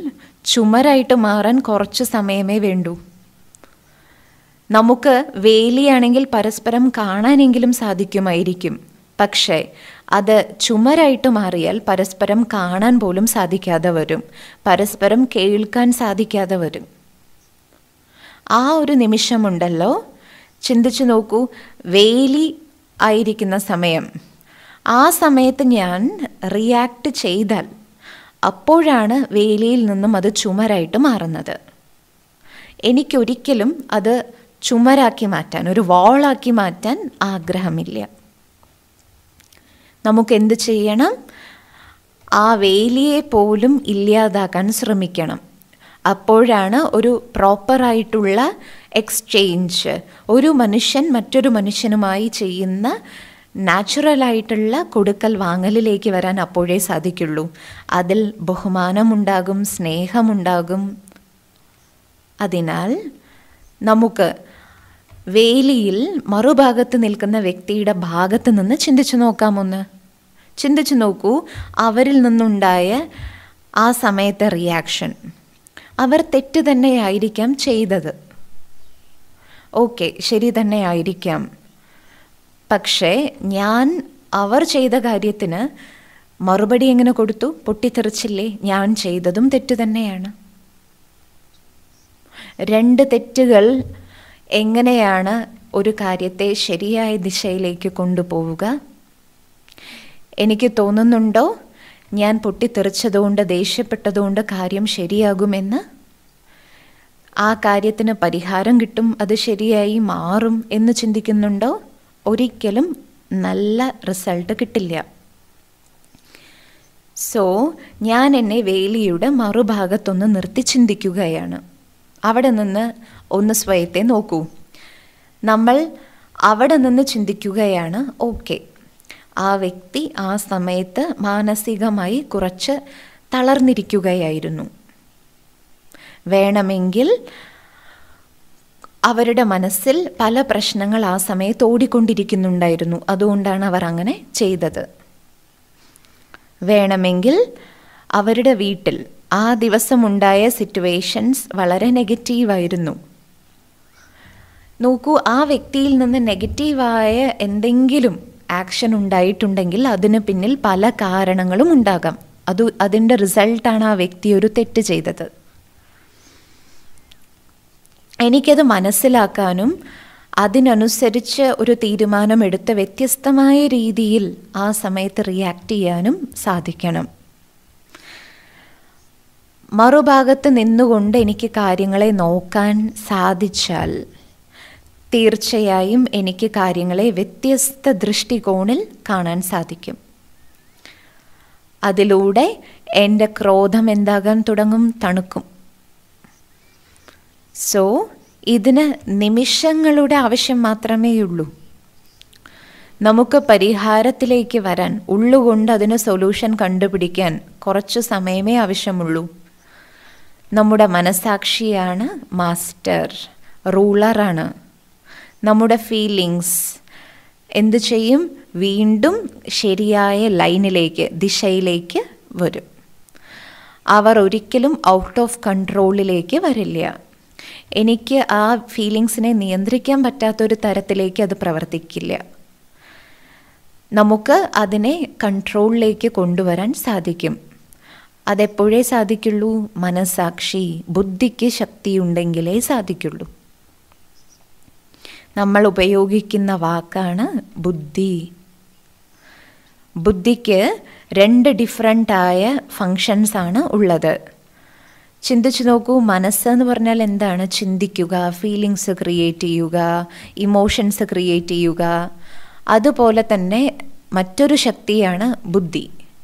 ചുമരായിട്ട് മാറാൻ കുറച്ച് സമയമേ വേണ്ടൂ നമുക്ക് വേലിയാണെങ്കിൽ പരസ്പരം കാണാനെങ്കിലും സാധിക്കുമായിരിക്കും പക്ഷേ അത് ചുമരായിട്ട് മാറിയാൽ പരസ്പരം കാണാൻ പോലും സാധിക്കാതെ വരും പരസ്പരം കേൾക്കാൻ സാധിക്കാതെ വരും ആ ഒരു നിമിഷമുണ്ടല്ലോ ചിന്തിച്ചു നോക്കൂ വേലി ആയിരിക്കുന്ന സമയം ആ സമയത്ത് ഞാൻ റിയാക്ട് ചെയ്താൽ അപ്പോഴാണ് വേലിയിൽ നിന്നും അത് ചുമരായിട്ട് മാറുന്നത് എനിക്കൊരിക്കലും അത് ചുമരാക്കി മാറ്റാൻ ഒരു വാളാക്കി മാറ്റാൻ ആഗ്രഹമില്ല നമുക്ക് എന്ത് ചെയ്യണം ആ വേലിയെ പോലും ഇല്ലാതാക്കാൻ ശ്രമിക്കണം അപ്പോഴാണ് ഒരു പ്രോപ്പറായിട്ടുള്ള എക്സ്ചേഞ്ച് ഒരു മനുഷ്യൻ മറ്റൊരു മനുഷ്യനുമായി ചെയ്യുന്ന നാച്ചുറലായിട്ടുള്ള കൊടുക്കൽ വാങ്ങലിലേക്ക് വരാൻ അപ്പോഴേ സാധിക്കുള്ളൂ അതിൽ ബഹുമാനമുണ്ടാകും സ്നേഹമുണ്ടാകും അതിനാൽ നമുക്ക് വേലിയിൽ മറുഭാഗത്ത് നിൽക്കുന്ന വ്യക്തിയുടെ ഭാഗത്ത് നിന്ന് ചിന്തിച്ചു നോക്കാമൊന്ന് ചിന്തിച്ചു നോക്കൂ അവരിൽ നിന്നുണ്ടായ ആ സമയത്തെ റിയാക്ഷൻ അവർ തെറ്റ് തന്നെയായിരിക്കാം ചെയ്തത് ഓക്കെ ശരി തന്നെ ആയിരിക്കാം പക്ഷേ ഞാൻ അവർ ചെയ്ത കാര്യത്തിന് മറുപടി എങ്ങനെ കൊടുത്തു പൊട്ടിത്തെറിച്ചില്ലേ ഞാൻ ചെയ്തതും തെറ്റ് തന്നെയാണ് രണ്ട് തെറ്റുകൾ എങ്ങനെയാണ് ഒരു കാര്യത്തെ ശരിയായ ദിശയിലേക്ക് കൊണ്ടുപോവുക എനിക്ക് തോന്നുന്നുണ്ടോ ഞാൻ പൊട്ടിത്തെറിച്ചതുകൊണ്ട് ദേഷ്യപ്പെട്ടതുകൊണ്ട് കാര്യം ശരിയാകുമെന്ന് ആ കാര്യത്തിന് പരിഹാരം കിട്ടും അത് ശരിയായി മാറും എന്ന് ചിന്തിക്കുന്നുണ്ടോ ഒരിക്കലും നല്ല റിസൾട്ട് കിട്ടില്ല സോ ഞാൻ എന്നെ വേലിയുടെ മറുഭാഗത്തൊന്ന് നിർത്തി ചിന്തിക്കുകയാണ് അവിടെ നിന്ന് ഒന്ന് സ്വയത്തെ നോക്കൂ നമ്മൾ അവിടെ നിന്ന് ചിന്തിക്കുകയാണ് ഓക്കെ ആ വ്യക്തി ആ സമയത്ത് മാനസികമായി കുറച്ച് തളർന്നിരിക്കുകയായിരുന്നു വേണമെങ്കിൽ അവരുടെ മനസ്സിൽ പല പ്രശ്നങ്ങൾ ആ സമയത്ത് ഓടിക്കൊണ്ടിരിക്കുന്നുണ്ടായിരുന്നു അതുകൊണ്ടാണ് അവർ അങ്ങനെ ചെയ്തത് വേണമെങ്കിൽ അവരുടെ വീട്ടിൽ ആ ദിവസമുണ്ടായ സിറ്റുവേഷൻസ് വളരെ നെഗറ്റീവായിരുന്നു നോക്കൂ ആ വ്യക്തിയിൽ നിന്ന് നെഗറ്റീവായ എന്തെങ്കിലും ആക്ഷൻ ഉണ്ടായിട്ടുണ്ടെങ്കിൽ അതിന് പിന്നിൽ പല കാരണങ്ങളും ഉണ്ടാകാം അത് അതിൻ്റെ റിസൾട്ടാണ് ആ വ്യക്തി ഒരു തെറ്റ് ചെയ്തത് എനിക്കത് മനസ്സിലാക്കാനും അതിനനുസരിച്ച് ഒരു തീരുമാനമെടുത്ത് വ്യത്യസ്തമായ രീതിയിൽ ആ സമയത്ത് റിയാക്ട് ചെയ്യാനും സാധിക്കണം മറുഭാഗത്ത് നിന്നുകൊണ്ട് എനിക്ക് കാര്യങ്ങളെ നോക്കാൻ സാധിച്ചാൽ തീർച്ചയായും എനിക്ക് കാര്യങ്ങളെ വ്യത്യസ്ത ദൃഷ്ടികോണിൽ കാണാൻ സാധിക്കും അതിലൂടെ എൻ്റെ ക്രോധം എന്താകാൻ തുടങ്ങും തണുക്കും സോ ഇതിന് നിമിഷങ്ങളുടെ ആവശ്യം മാത്രമേ ഉള്ളൂ നമുക്ക് പരിഹാരത്തിലേക്ക് വരാൻ ഉള്ളുകൊണ്ട് അതിന് സൊല്യൂഷൻ കണ്ടുപിടിക്കാൻ കുറച്ച് സമയമേ ആവശ്യമുള്ളൂ നമ്മുടെ മനസാക്ഷിയാണ് മാസ്റ്റർ റൂളറാണ് നമ്മുടെ ഫീലിങ്സ് എന്ത് ചെയ്യും വീണ്ടും ശരിയായ ലൈനിലേക്ക് ദിശയിലേക്ക് വരും അവർ ഒരിക്കലും ഔട്ട് ഓഫ് കൺട്രോളിലേക്ക് വരില്ല എനിക്ക് ആ ഫീലിങ്സിനെ നിയന്ത്രിക്കാൻ പറ്റാത്തൊരു തരത്തിലേക്ക് അത് പ്രവർത്തിക്കില്ല നമുക്ക് അതിനെ കൺട്രോളിലേക്ക് കൊണ്ടുവരാൻ സാധിക്കും അതെപ്പോഴേ സാധിക്കുള്ളൂ മനസാക്ഷി ബുദ്ധിക്ക് ശക്തിയുണ്ടെങ്കിലേ സാധിക്കുള്ളൂ നമ്മൾ ഉപയോഗിക്കുന്ന വാക്കാണ് ബുദ്ധി ബുദ്ധിക്ക് രണ്ട് ഡിഫറെൻ്റായ ഫങ്ഷൻസ് ആണ് ഉള്ളത് ചിന്തിച്ചു നോക്കൂ മനസ്സെന്ന് പറഞ്ഞാൽ എന്താണ് ചിന്തിക്കുക ഫീലിങ്സ് ക്രിയേറ്റ് ചെയ്യുക ഇമോഷൻസ് ക്രിയേറ്റ് ചെയ്യുക അതുപോലെ തന്നെ മറ്റൊരു ശക്തിയാണ് ബുദ്ധി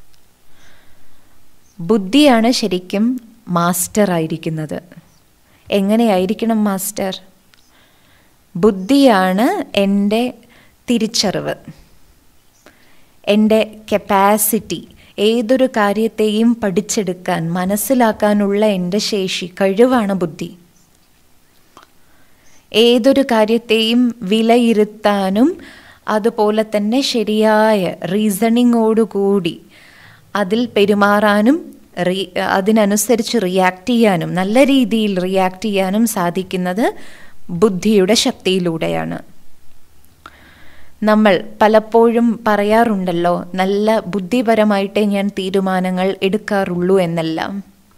ബുദ്ധിയാണ് ശരിക്കും മാസ്റ്റർ ആയിരിക്കുന്നത് എങ്ങനെയായിരിക്കണം മാസ്റ്റർ ബുദ്ധിയാണ് എൻ്റെ തിരിച്ചറിവ് എൻ്റെ കപ്പാസിറ്റി ഏതൊരു കാര്യത്തെയും പഠിച്ചെടുക്കാൻ മനസ്സിലാക്കാനുള്ള എൻ്റെ ശേഷി കഴിവാണ് ബുദ്ധി ഏതൊരു കാര്യത്തെയും വിലയിരുത്താനും അതുപോലെ തന്നെ ശരിയായ റീസണിങ്ങോടുകൂടി അതിൽ പെരുമാറാനും റീ അതിനനുസരിച്ച് റിയാക്ട് ചെയ്യാനും നല്ല രീതിയിൽ റിയാക്ട് ചെയ്യാനും സാധിക്കുന്നത് ബുദ്ധിയുടെ ശക്തിയിലൂടെയാണ് നമ്മൾ പലപ്പോഴും പറയാറുണ്ടല്ലോ നല്ല ബുദ്ധിപരമായിട്ടേ ഞാൻ തീരുമാനങ്ങൾ എടുക്കാറുള്ളൂ എന്നെല്ലാം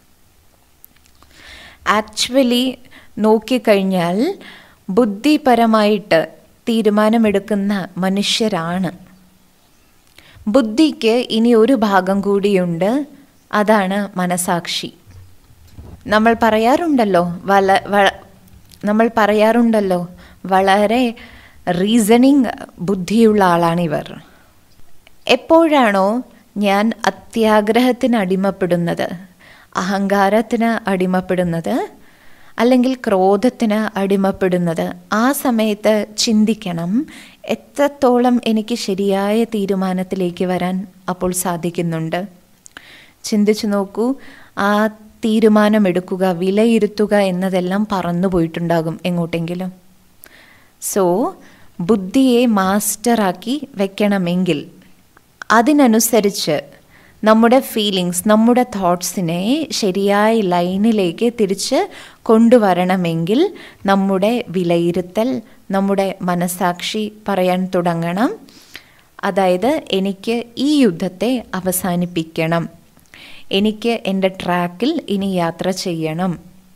ആക്ച്വലി നോക്കിക്കഴിഞ്ഞാൽ ബുദ്ധിപരമായിട്ട് തീരുമാനമെടുക്കുന്ന മനുഷ്യരാണ് ബുദ്ധിക്ക് ഇനി ഒരു ഭാഗം കൂടിയുണ്ട് അതാണ് മനസാക്ഷി നമ്മൾ പറയാറുണ്ടല്ലോ വല വ- നമ്മൾ പറയാറുണ്ടല്ലോ വളരെ റീസണിങ് ബുദ്ധിയുള്ള ആളാണിവർ എപ്പോഴാണോ ഞാൻ അത്യാഗ്രഹത്തിന് അടിമപ്പെടുന്നത് അഹങ്കാരത്തിന് അടിമപ്പെടുന്നത് അല്ലെങ്കിൽ ക്രോധത്തിന് അടിമപ്പെടുന്നത് ആ സമയത്ത് ചിന്തിക്കണം എത്രത്തോളം എനിക്ക് ശരിയായ തീരുമാനത്തിലേക്ക് വരാൻ അപ്പോൾ സാധിക്കുന്നുണ്ട് ചിന്തിച്ചു നോക്കൂ ആ തീരുമാനമെടുക്കുക വിലയിരുത്തുക എന്നതെല്ലാം പറന്നു പോയിട്ടുണ്ടാകും എങ്ങോട്ടെങ്കിലും സോ ബുദ്ധിയെ മാസ്റ്ററാക്കി വെക്കണമെങ്കിൽ അതിനനുസരിച്ച് നമ്മുടെ ഫീലിങ്സ് നമ്മുടെ തോട്ട്സിനെ ശരിയായ ലൈനിലേക്ക് തിരിച്ച് കൊണ്ടുവരണമെങ്കിൽ നമ്മുടെ വിലയിരുത്തൽ നമ്മുടെ മനസാക്ഷി പറയാൻ തുടങ്ങണം അതായത് എനിക്ക് ഈ യുദ്ധത്തെ അവസാനിപ്പിക്കണം എനിക്ക് എൻ്റെ ട്രാക്കിൽ ഇനി യാത്ര ചെയ്യണം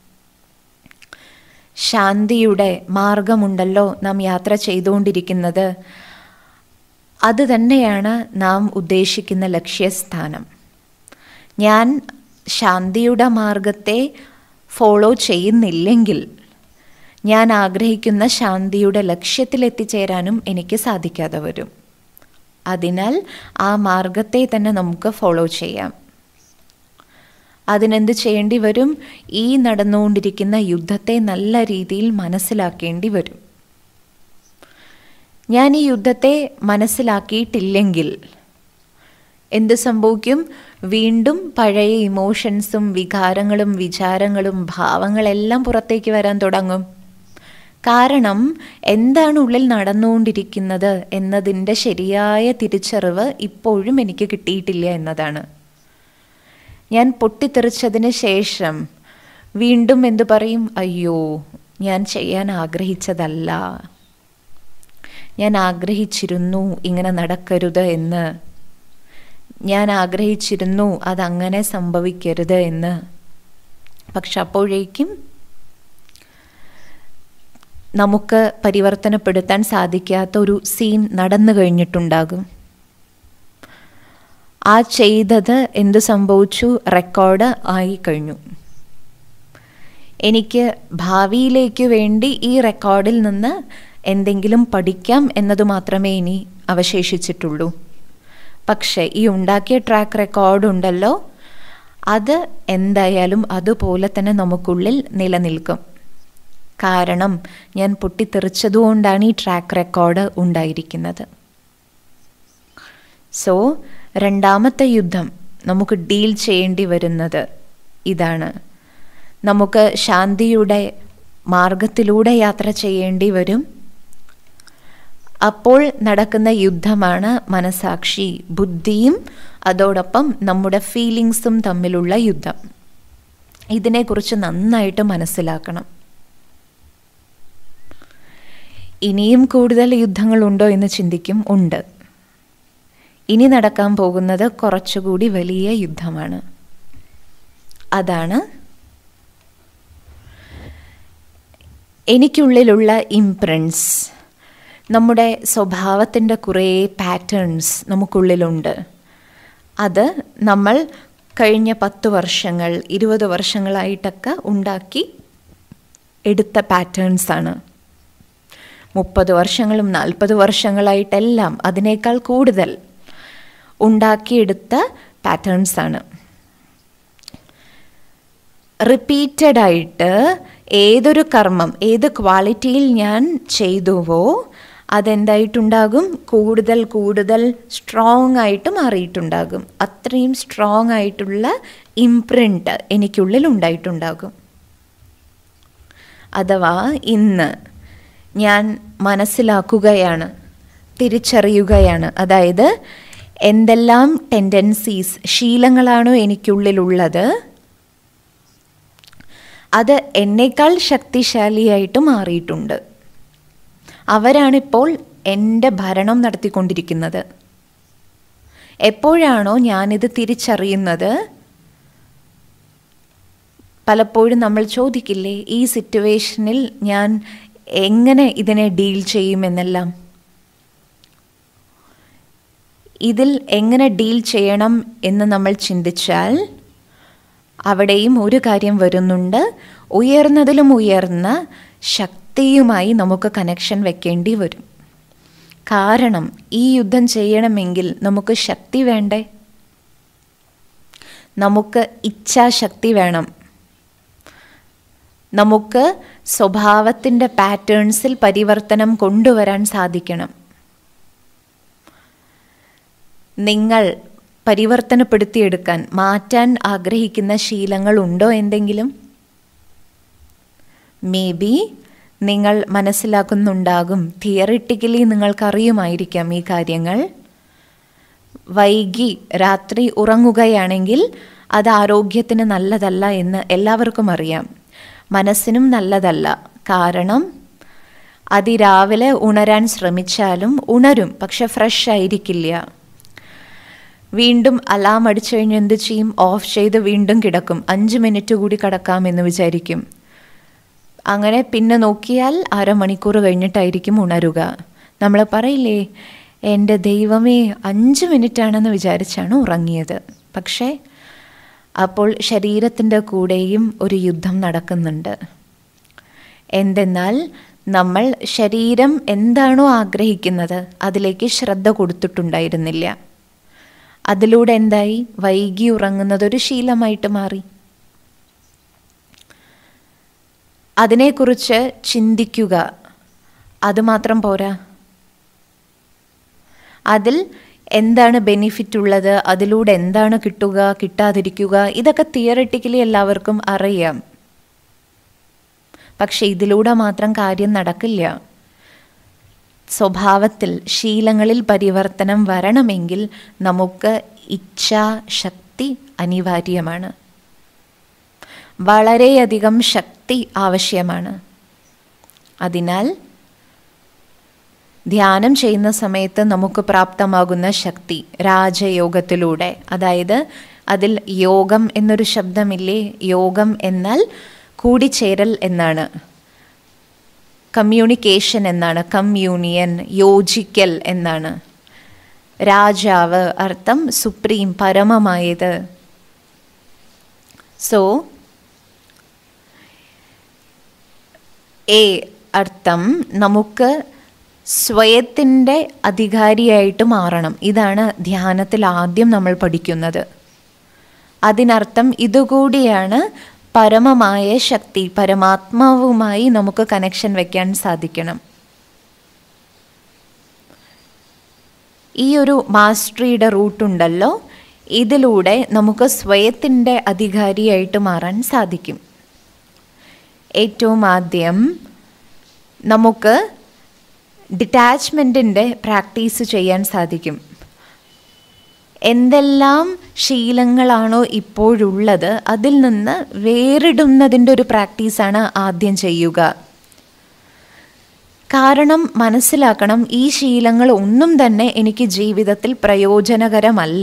ശാന്തിയുടെ മാർഗമുണ്ടല്ലോ നാം യാത്ര ചെയ്തുകൊണ്ടിരിക്കുന്നത് അത് തന്നെയാണ് നാം ഉദ്ദേശിക്കുന്ന ലക്ഷ്യസ്ഥാനം ഞാൻ ശാന്തിയുടെ മാർഗത്തെ ഫോളോ ചെയ്യുന്നില്ലെങ്കിൽ ഞാൻ ആഗ്രഹിക്കുന്ന ശാന്തിയുടെ ലക്ഷ്യത്തിലെത്തിച്ചേരാനും എനിക്ക് സാധിക്കാതെ വരും അതിനാൽ ആ മാർഗത്തെ തന്നെ നമുക്ക് ഫോളോ ചെയ്യാം അതിനെന്ത് ചെയ്യേണ്ടി വരും ഈ നടന്നുകൊണ്ടിരിക്കുന്ന യുദ്ധത്തെ നല്ല രീതിയിൽ മനസ്സിലാക്കേണ്ടി വരും ഞാൻ ഈ യുദ്ധത്തെ മനസ്സിലാക്കിയിട്ടില്ലെങ്കിൽ എന്ത് സംഭവിക്കും വീണ്ടും പഴയ ഇമോഷൻസും വികാരങ്ങളും വിചാരങ്ങളും ഭാവങ്ങളെല്ലാം പുറത്തേക്ക് വരാൻ തുടങ്ങും കാരണം എന്താണ് ഉള്ളിൽ നടന്നുകൊണ്ടിരിക്കുന്നത് എന്നതിൻ്റെ ശരിയായ തിരിച്ചറിവ് ഇപ്പോഴും എനിക്ക് കിട്ടിയിട്ടില്ല എന്നതാണ് ഞാൻ പൊട്ടിത്തെറിച്ചതിന് ശേഷം വീണ്ടും എന്തു പറയും അയ്യോ ഞാൻ ചെയ്യാൻ ആഗ്രഹിച്ചതല്ല ഞാൻ ആഗ്രഹിച്ചിരുന്നു ഇങ്ങനെ നടക്കരുത് എന്ന് ഞാൻ ആഗ്രഹിച്ചിരുന്നു അതങ്ങനെ സംഭവിക്കരുത് എന്ന് പക്ഷെ അപ്പോഴേക്കും നമുക്ക് പരിവർത്തനപ്പെടുത്താൻ സാധിക്കാത്ത ഒരു സീൻ നടന്നു കഴിഞ്ഞിട്ടുണ്ടാകും ആ ചെയ്തത് എന്ത് സംഭവിച്ചു റെക്കോർഡ് ആയി കഴിഞ്ഞു എനിക്ക് ഭാവിയിലേക്ക് വേണ്ടി ഈ റെക്കോർഡിൽ നിന്ന് എന്തെങ്കിലും പഠിക്കാം എന്നത് മാത്രമേ ഇനി അവശേഷിച്ചിട്ടുള്ളൂ പക്ഷേ ഈ ഉണ്ടാക്കിയ ട്രാക്ക് റെക്കോർഡ് ഉണ്ടല്ലോ അത് എന്തായാലും അതുപോലെ തന്നെ നമുക്കുള്ളിൽ നിലനിൽക്കും കാരണം ഞാൻ പൊട്ടിത്തെറിച്ചതുകൊണ്ടാണ് ഈ ട്രാക്ക് റെക്കോർഡ് ഉണ്ടായിരിക്കുന്നത് സോ രണ്ടാമത്തെ യുദ്ധം നമുക്ക് ഡീൽ ചെയ്യേണ്ടി വരുന്നത് ഇതാണ് നമുക്ക് ശാന്തിയുടെ മാർഗത്തിലൂടെ യാത്ര ചെയ്യേണ്ടി വരും അപ്പോൾ നടക്കുന്ന യുദ്ധമാണ് മനസാക്ഷി ബുദ്ധിയും അതോടൊപ്പം നമ്മുടെ ഫീലിങ്സും തമ്മിലുള്ള യുദ്ധം ഇതിനെക്കുറിച്ച് നന്നായിട്ട് മനസ്സിലാക്കണം ഇനിയും കൂടുതൽ യുദ്ധങ്ങളുണ്ടോ എന്ന് ചിന്തിക്കും ഉണ്ട് ഇനി നടക്കാൻ പോകുന്നത് കുറച്ചുകൂടി വലിയ യുദ്ധമാണ് അതാണ് എനിക്കുള്ളിലുള്ള ഇംപ്രൻസ് നമ്മുടെ സ്വഭാവത്തിൻ്റെ കുറേ പാറ്റേൺസ് നമുക്കുള്ളിലുണ്ട് അത് നമ്മൾ കഴിഞ്ഞ പത്ത് വർഷങ്ങൾ ഇരുപത് വർഷങ്ങളായിട്ടൊക്കെ ഉണ്ടാക്കി എടുത്ത പാറ്റേൺസാണ് മുപ്പത് വർഷങ്ങളും നാൽപ്പത് വർഷങ്ങളായിട്ടെല്ലാം അതിനേക്കാൾ കൂടുതൽ ഉണ്ടാക്കിയെടുത്ത പാറ്റേൺസാണ് റിപ്പീറ്റഡായിട്ട് ഏതൊരു കർമ്മം ഏത് ക്വാളിറ്റിയിൽ ഞാൻ ചെയ്തുവോ അതെന്തായിട്ടുണ്ടാകും കൂടുതൽ കൂടുതൽ സ്ട്രോങ് ആയിട്ട് മാറിയിട്ടുണ്ടാകും അത്രയും സ്ട്രോങ് ആയിട്ടുള്ള ഇംപ്രിൻറ്റ് എനിക്കുള്ളിൽ ഉണ്ടായിട്ടുണ്ടാകും അഥവാ ഇന്ന് ഞാൻ മനസ്സിലാക്കുകയാണ് തിരിച്ചറിയുകയാണ് അതായത് എന്തെല്ലാം ടെൻഡൻസീസ് ശീലങ്ങളാണോ എനിക്കുള്ളിലുള്ളത് അത് എന്നേക്കാൾ ശക്തിശാലിയായിട്ട് മാറിയിട്ടുണ്ട് അവരാണിപ്പോൾ എൻ്റെ ഭരണം നടത്തിക്കൊണ്ടിരിക്കുന്നത് എപ്പോഴാണോ ഞാനിത് തിരിച്ചറിയുന്നത് പലപ്പോഴും നമ്മൾ ചോദിക്കില്ലേ ഈ സിറ്റുവേഷനിൽ ഞാൻ എങ്ങനെ ഇതിനെ ഡീൽ ചെയ്യുമെന്നെല്ലാം ഇതിൽ എങ്ങനെ ഡീൽ ചെയ്യണം എന്ന് നമ്മൾ ചിന്തിച്ചാൽ അവിടെയും ഒരു കാര്യം വരുന്നുണ്ട് ഉയർന്നതിലും ഉയർന്ന ശക്തിയുമായി നമുക്ക് കണക്ഷൻ വെക്കേണ്ടി വരും കാരണം ഈ യുദ്ധം ചെയ്യണമെങ്കിൽ നമുക്ക് ശക്തി വേണ്ടേ നമുക്ക് ഇച്ഛാശക്തി വേണം നമുക്ക് സ്വഭാവത്തിൻ്റെ പാറ്റേൺസിൽ പരിവർത്തനം കൊണ്ടുവരാൻ സാധിക്കണം നിങ്ങൾ പരിവർത്തനപ്പെടുത്തിയെടുക്കാൻ മാറ്റാൻ ആഗ്രഹിക്കുന്ന ശീലങ്ങൾ ഉണ്ടോ എന്തെങ്കിലും മേ ബി നിങ്ങൾ മനസ്സിലാക്കുന്നുണ്ടാകും തിയറിറ്റിക്കലി നിങ്ങൾക്കറിയുമായിരിക്കാം ഈ കാര്യങ്ങൾ വൈകി രാത്രി ഉറങ്ങുകയാണെങ്കിൽ അത് ആരോഗ്യത്തിന് നല്ലതല്ല എന്ന് എല്ലാവർക്കും അറിയാം മനസ്സിനും നല്ലതല്ല കാരണം അതിരാവിലെ ഉണരാൻ ശ്രമിച്ചാലും ഉണരും പക്ഷെ ഫ്രഷ് ആയിരിക്കില്ല വീണ്ടും അലാം അടിച്ചു കഴിഞ്ഞ് എന്ത് ചെയ്യും ഓഫ് ചെയ്ത് വീണ്ടും കിടക്കും അഞ്ച് മിനിറ്റ് കൂടി കിടക്കാമെന്ന് വിചാരിക്കും അങ്ങനെ പിന്നെ നോക്കിയാൽ അരമണിക്കൂർ കഴിഞ്ഞിട്ടായിരിക്കും ഉണരുക നമ്മൾ പറയില്ലേ എൻ്റെ ദൈവമേ അഞ്ച് മിനിറ്റാണെന്ന് വിചാരിച്ചാണ് ഉറങ്ങിയത് പക്ഷേ അപ്പോൾ ശരീരത്തിൻ്റെ കൂടെയും ഒരു യുദ്ധം നടക്കുന്നുണ്ട് എന്തെന്നാൽ നമ്മൾ ശരീരം എന്താണോ ആഗ്രഹിക്കുന്നത് അതിലേക്ക് ശ്രദ്ധ കൊടുത്തിട്ടുണ്ടായിരുന്നില്ല അതിലൂടെ എന്തായി വൈകി ഉറങ്ങുന്നതൊരു ശീലമായിട്ട് മാറി അതിനെക്കുറിച്ച് ചിന്തിക്കുക അതുമാത്രം പോരാ അതിൽ എന്താണ് ബെനിഫിറ്റ് ഉള്ളത് അതിലൂടെ എന്താണ് കിട്ടുക കിട്ടാതിരിക്കുക ഇതൊക്കെ തിയററ്റിക്കലി എല്ലാവർക്കും അറിയാം പക്ഷെ ഇതിലൂടെ മാത്രം കാര്യം നടക്കില്ല സ്വഭാവത്തിൽ ശീലങ്ങളിൽ പരിവർത്തനം വരണമെങ്കിൽ നമുക്ക് ഇച്ഛാശക്തി അനിവാര്യമാണ് വളരെയധികം ശക്തി ആവശ്യമാണ് അതിനാൽ ധ്യാനം ചെയ്യുന്ന സമയത്ത് നമുക്ക് പ്രാപ്തമാകുന്ന ശക്തി രാജയോഗത്തിലൂടെ അതായത് അതിൽ യോഗം എന്നൊരു ശബ്ദമില്ലേ യോഗം എന്നാൽ കൂടിച്ചേരൽ എന്നാണ് കമ്മ്യൂണിക്കേഷൻ എന്നാണ് കമ്മ്യൂണിയൻ യോജിക്കൽ എന്നാണ് രാജാവ് അർത്ഥം സുപ്രീം പരമമായത് സോ എ അർത്ഥം നമുക്ക് സ്വയത്തിൻ്റെ അധികാരിയായിട്ട് മാറണം ഇതാണ് ധ്യാനത്തിൽ ആദ്യം നമ്മൾ പഠിക്കുന്നത് അതിനർത്ഥം ഇതുകൂടിയാണ് പരമമായ ശക്തി പരമാത്മാവുമായി നമുക്ക് കണക്ഷൻ വെക്കാൻ സാധിക്കണം ഈ ഒരു മാസ്റ്ററിയുടെ റൂട്ടുണ്ടല്ലോ ഇതിലൂടെ നമുക്ക് സ്വയത്തിൻ്റെ അധികാരിയായിട്ട് മാറാൻ സാധിക്കും ഏറ്റവും ആദ്യം നമുക്ക് ഡിറ്റാച്ച്മെൻറ്റിൻ്റെ പ്രാക്ടീസ് ചെയ്യാൻ സാധിക്കും എന്തെല്ലാം ശീലങ്ങളാണോ ഇപ്പോഴുള്ളത് അതിൽ നിന്ന് വേറിടുന്നതിൻ്റെ ഒരു പ്രാക്ടീസാണ് ആദ്യം ചെയ്യുക കാരണം മനസ്സിലാക്കണം ഈ ശീലങ്ങൾ ഒന്നും തന്നെ എനിക്ക് ജീവിതത്തിൽ പ്രയോജനകരമല്ല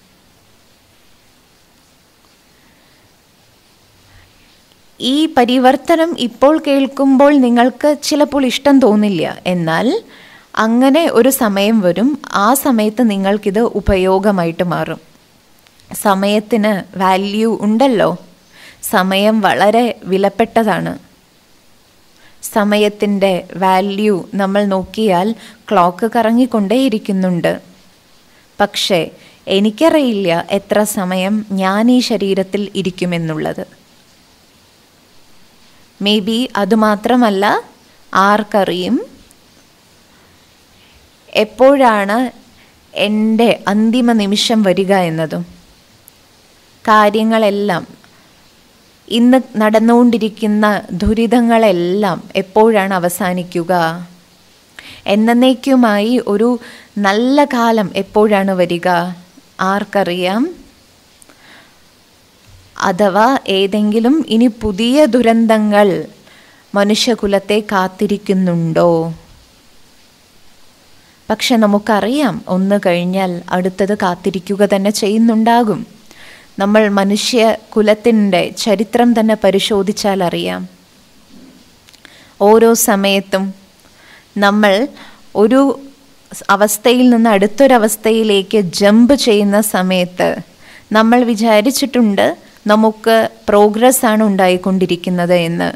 ഈ പരിവർത്തനം ഇപ്പോൾ കേൾക്കുമ്പോൾ നിങ്ങൾക്ക് ചിലപ്പോൾ ഇഷ്ടം തോന്നില്ല എന്നാൽ അങ്ങനെ ഒരു സമയം വരും ആ സമയത്ത് നിങ്ങൾക്കിത് ഉപയോഗമായിട്ട് മാറും സമയത്തിന് വാല്യൂ ഉണ്ടല്ലോ സമയം വളരെ വിലപ്പെട്ടതാണ് സമയത്തിൻ്റെ വാല്യൂ നമ്മൾ നോക്കിയാൽ ക്ലോക്ക് കറങ്ങിക്കൊണ്ടേയിരിക്കുന്നുണ്ട് പക്ഷേ എനിക്കറിയില്ല എത്ര സമയം ഞാൻ ഈ ശരീരത്തിൽ ഇരിക്കുമെന്നുള്ളത് മേ ബി അതുമാത്രമല്ല ആർക്കറിയും എപ്പോഴാണ് എൻ്റെ അന്തിമ നിമിഷം വരിക എന്നതും കാര്യങ്ങളെല്ലാം ഇന്ന് നടന്നുകൊണ്ടിരിക്കുന്ന ദുരിതങ്ങളെല്ലാം എപ്പോഴാണ് അവസാനിക്കുക എന്നേക്കുമായി ഒരു നല്ല കാലം എപ്പോഴാണ് വരിക ആർക്കറിയാം അഥവാ ഏതെങ്കിലും ഇനി പുതിയ ദുരന്തങ്ങൾ മനുഷ്യകുലത്തെ കാത്തിരിക്കുന്നുണ്ടോ പക്ഷെ നമുക്കറിയാം ഒന്ന് കഴിഞ്ഞാൽ അടുത്തത് കാത്തിരിക്കുക തന്നെ ചെയ്യുന്നുണ്ടാകും നമ്മൾ മനുഷ്യ കുലത്തിൻ്റെ ചരിത്രം തന്നെ പരിശോധിച്ചാൽ അറിയാം ഓരോ സമയത്തും നമ്മൾ ഒരു അവസ്ഥയിൽ നിന്ന് അടുത്തൊരവസ്ഥയിലേക്ക് ജമ്പ് ചെയ്യുന്ന സമയത്ത് നമ്മൾ വിചാരിച്ചിട്ടുണ്ട് നമുക്ക് പ്രോഗ്രസ് ആണ് ഉണ്ടായിക്കൊണ്ടിരിക്കുന്നത് എന്ന്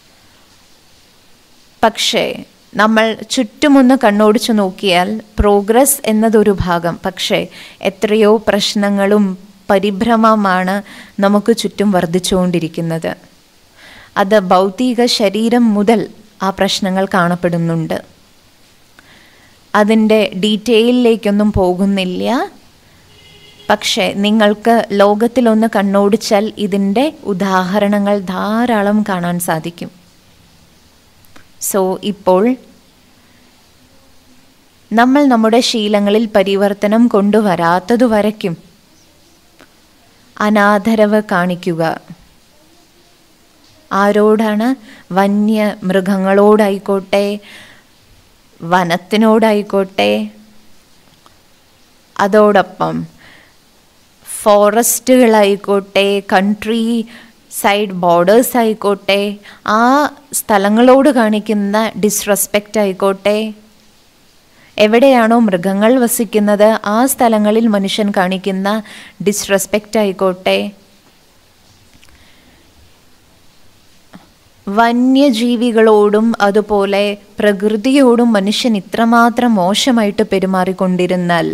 പക്ഷേ നമ്മൾ ചുറ്റുമൊന്ന് കണ്ണോടിച്ചു നോക്കിയാൽ പ്രോഗ്രസ് എന്നതൊരു ഭാഗം പക്ഷേ എത്രയോ പ്രശ്നങ്ങളും പരിഭ്രമമാണ് നമുക്ക് ചുറ്റും വർദ്ധിച്ചുകൊണ്ടിരിക്കുന്നത് അത് ഭൗതിക ശരീരം മുതൽ ആ പ്രശ്നങ്ങൾ കാണപ്പെടുന്നുണ്ട് അതിൻ്റെ ഡീറ്റെയിലിലേക്കൊന്നും പോകുന്നില്ല പക്ഷേ നിങ്ങൾക്ക് ലോകത്തിലൊന്ന് കണ്ണോടിച്ചാൽ ഇതിൻ്റെ ഉദാഹരണങ്ങൾ ധാരാളം കാണാൻ സാധിക്കും സോ ഇപ്പോൾ നമ്മൾ നമ്മുടെ ശീലങ്ങളിൽ പരിവർത്തനം കൊണ്ടുവരാത്തതു വരയ്ക്കും അനാദരവ് കാണിക്കുക ആരോടാണ് വന്യ മൃഗങ്ങളോടായിക്കോട്ടെ വനത്തിനോടായിക്കോട്ടെ അതോടൊപ്പം ഫോറസ്റ്റുകളായിക്കോട്ടെ കൺട്രി സൈഡ് ബോർഡേഴ്സ് ആയിക്കോട്ടെ ആ സ്ഥലങ്ങളോട് കാണിക്കുന്ന ഡിസ്റെസ്പെക്റ്റ് ആയിക്കോട്ടെ എവിടെയാണോ മൃഗങ്ങൾ വസിക്കുന്നത് ആ സ്ഥലങ്ങളിൽ മനുഷ്യൻ കാണിക്കുന്ന ഡിസ്റെസ്പെക്റ്റ് ആയിക്കോട്ടെ വന്യജീവികളോടും അതുപോലെ പ്രകൃതിയോടും മനുഷ്യൻ ഇത്രമാത്രം മോശമായിട്ട് പെരുമാറിക്കൊണ്ടിരുന്നാൽ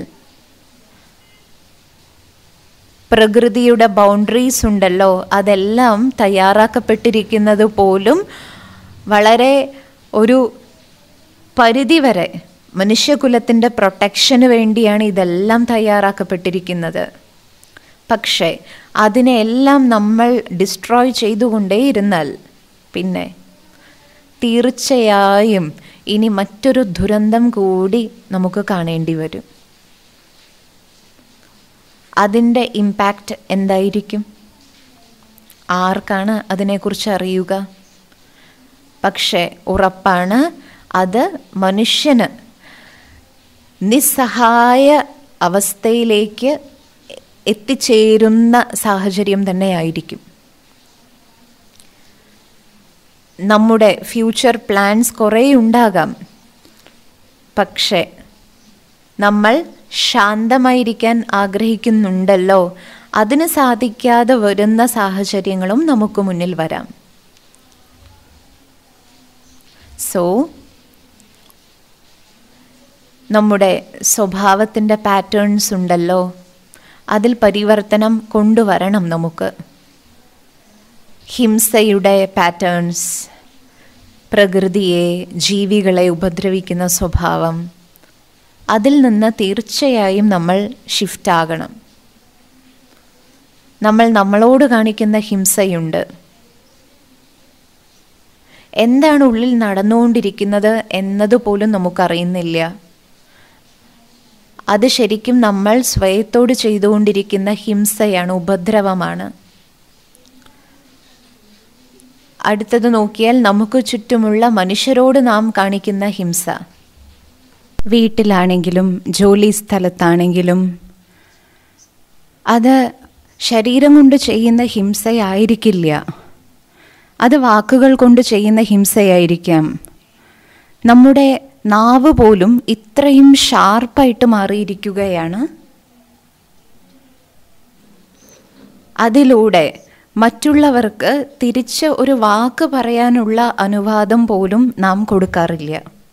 പ്രകൃതിയുടെ ബൗണ്ടറീസ് ഉണ്ടല്ലോ അതെല്ലാം തയ്യാറാക്കപ്പെട്ടിരിക്കുന്നത് പോലും വളരെ ഒരു പരിധിവരെ മനുഷ്യകുലത്തിൻ്റെ പ്രൊട്ടക്ഷന് വേണ്ടിയാണ് ഇതെല്ലാം തയ്യാറാക്കപ്പെട്ടിരിക്കുന്നത് പക്ഷേ അതിനെല്ലാം നമ്മൾ ഡിസ്ട്രോയ് ചെയ്തുകൊണ്ടേയിരുന്നാൽ പിന്നെ തീർച്ചയായും ഇനി മറ്റൊരു ദുരന്തം കൂടി നമുക്ക് കാണേണ്ടി വരും അതിൻ്റെ ഇമ്പാക്റ്റ് എന്തായിരിക്കും ആർക്കാണ് അതിനെക്കുറിച്ച് അറിയുക പക്ഷേ ഉറപ്പാണ് അത് മനുഷ്യന് നിസ്സഹായ അവസ്ഥയിലേക്ക് എത്തിച്ചേരുന്ന സാഹചര്യം തന്നെയായിരിക്കും നമ്മുടെ ഫ്യൂച്ചർ പ്ലാൻസ് കുറേ ഉണ്ടാകാം പക്ഷേ നമ്മൾ ശാന്തമായിരിക്കാൻ ആഗ്രഹിക്കുന്നുണ്ടല്ലോ അതിന് സാധിക്കാതെ വരുന്ന സാഹചര്യങ്ങളും നമുക്ക് മുന്നിൽ വരാം സോ നമ്മുടെ സ്വഭാവത്തിൻ്റെ പാറ്റേൺസ് ഉണ്ടല്ലോ അതിൽ പരിവർത്തനം കൊണ്ടുവരണം നമുക്ക് ഹിംസയുടെ പാറ്റേൺസ് പ്രകൃതിയെ ജീവികളെ ഉപദ്രവിക്കുന്ന സ്വഭാവം അതിൽ നിന്ന് തീർച്ചയായും നമ്മൾ ഷിഫ്റ്റ് ആകണം നമ്മൾ നമ്മളോട് കാണിക്കുന്ന ഹിംസയുണ്ട് എന്താണ് ഉള്ളിൽ നടന്നുകൊണ്ടിരിക്കുന്നത് എന്നതുപോലും നമുക്കറിയുന്നില്ല അത് ശരിക്കും നമ്മൾ സ്വയത്തോട് ചെയ്തുകൊണ്ടിരിക്കുന്ന ഹിംസയാണ് ഉപദ്രവമാണ് അടുത്തത് നോക്കിയാൽ നമുക്ക് ചുറ്റുമുള്ള മനുഷ്യരോട് നാം കാണിക്കുന്ന ഹിംസ വീട്ടിലാണെങ്കിലും ജോലി സ്ഥലത്താണെങ്കിലും അത് ശരീരം കൊണ്ട് ചെയ്യുന്ന ഹിംസയായിരിക്കില്ല അത് വാക്കുകൾ കൊണ്ട് ചെയ്യുന്ന ഹിംസയായിരിക്കാം നമ്മുടെ നാവ് പോലും ഇത്രയും ഷാർപ്പായിട്ട് മാറിയിരിക്കുകയാണ് അതിലൂടെ മറ്റുള്ളവർക്ക് തിരിച്ച് ഒരു വാക്ക് പറയാനുള്ള അനുവാദം പോലും നാം കൊടുക്കാറില്ല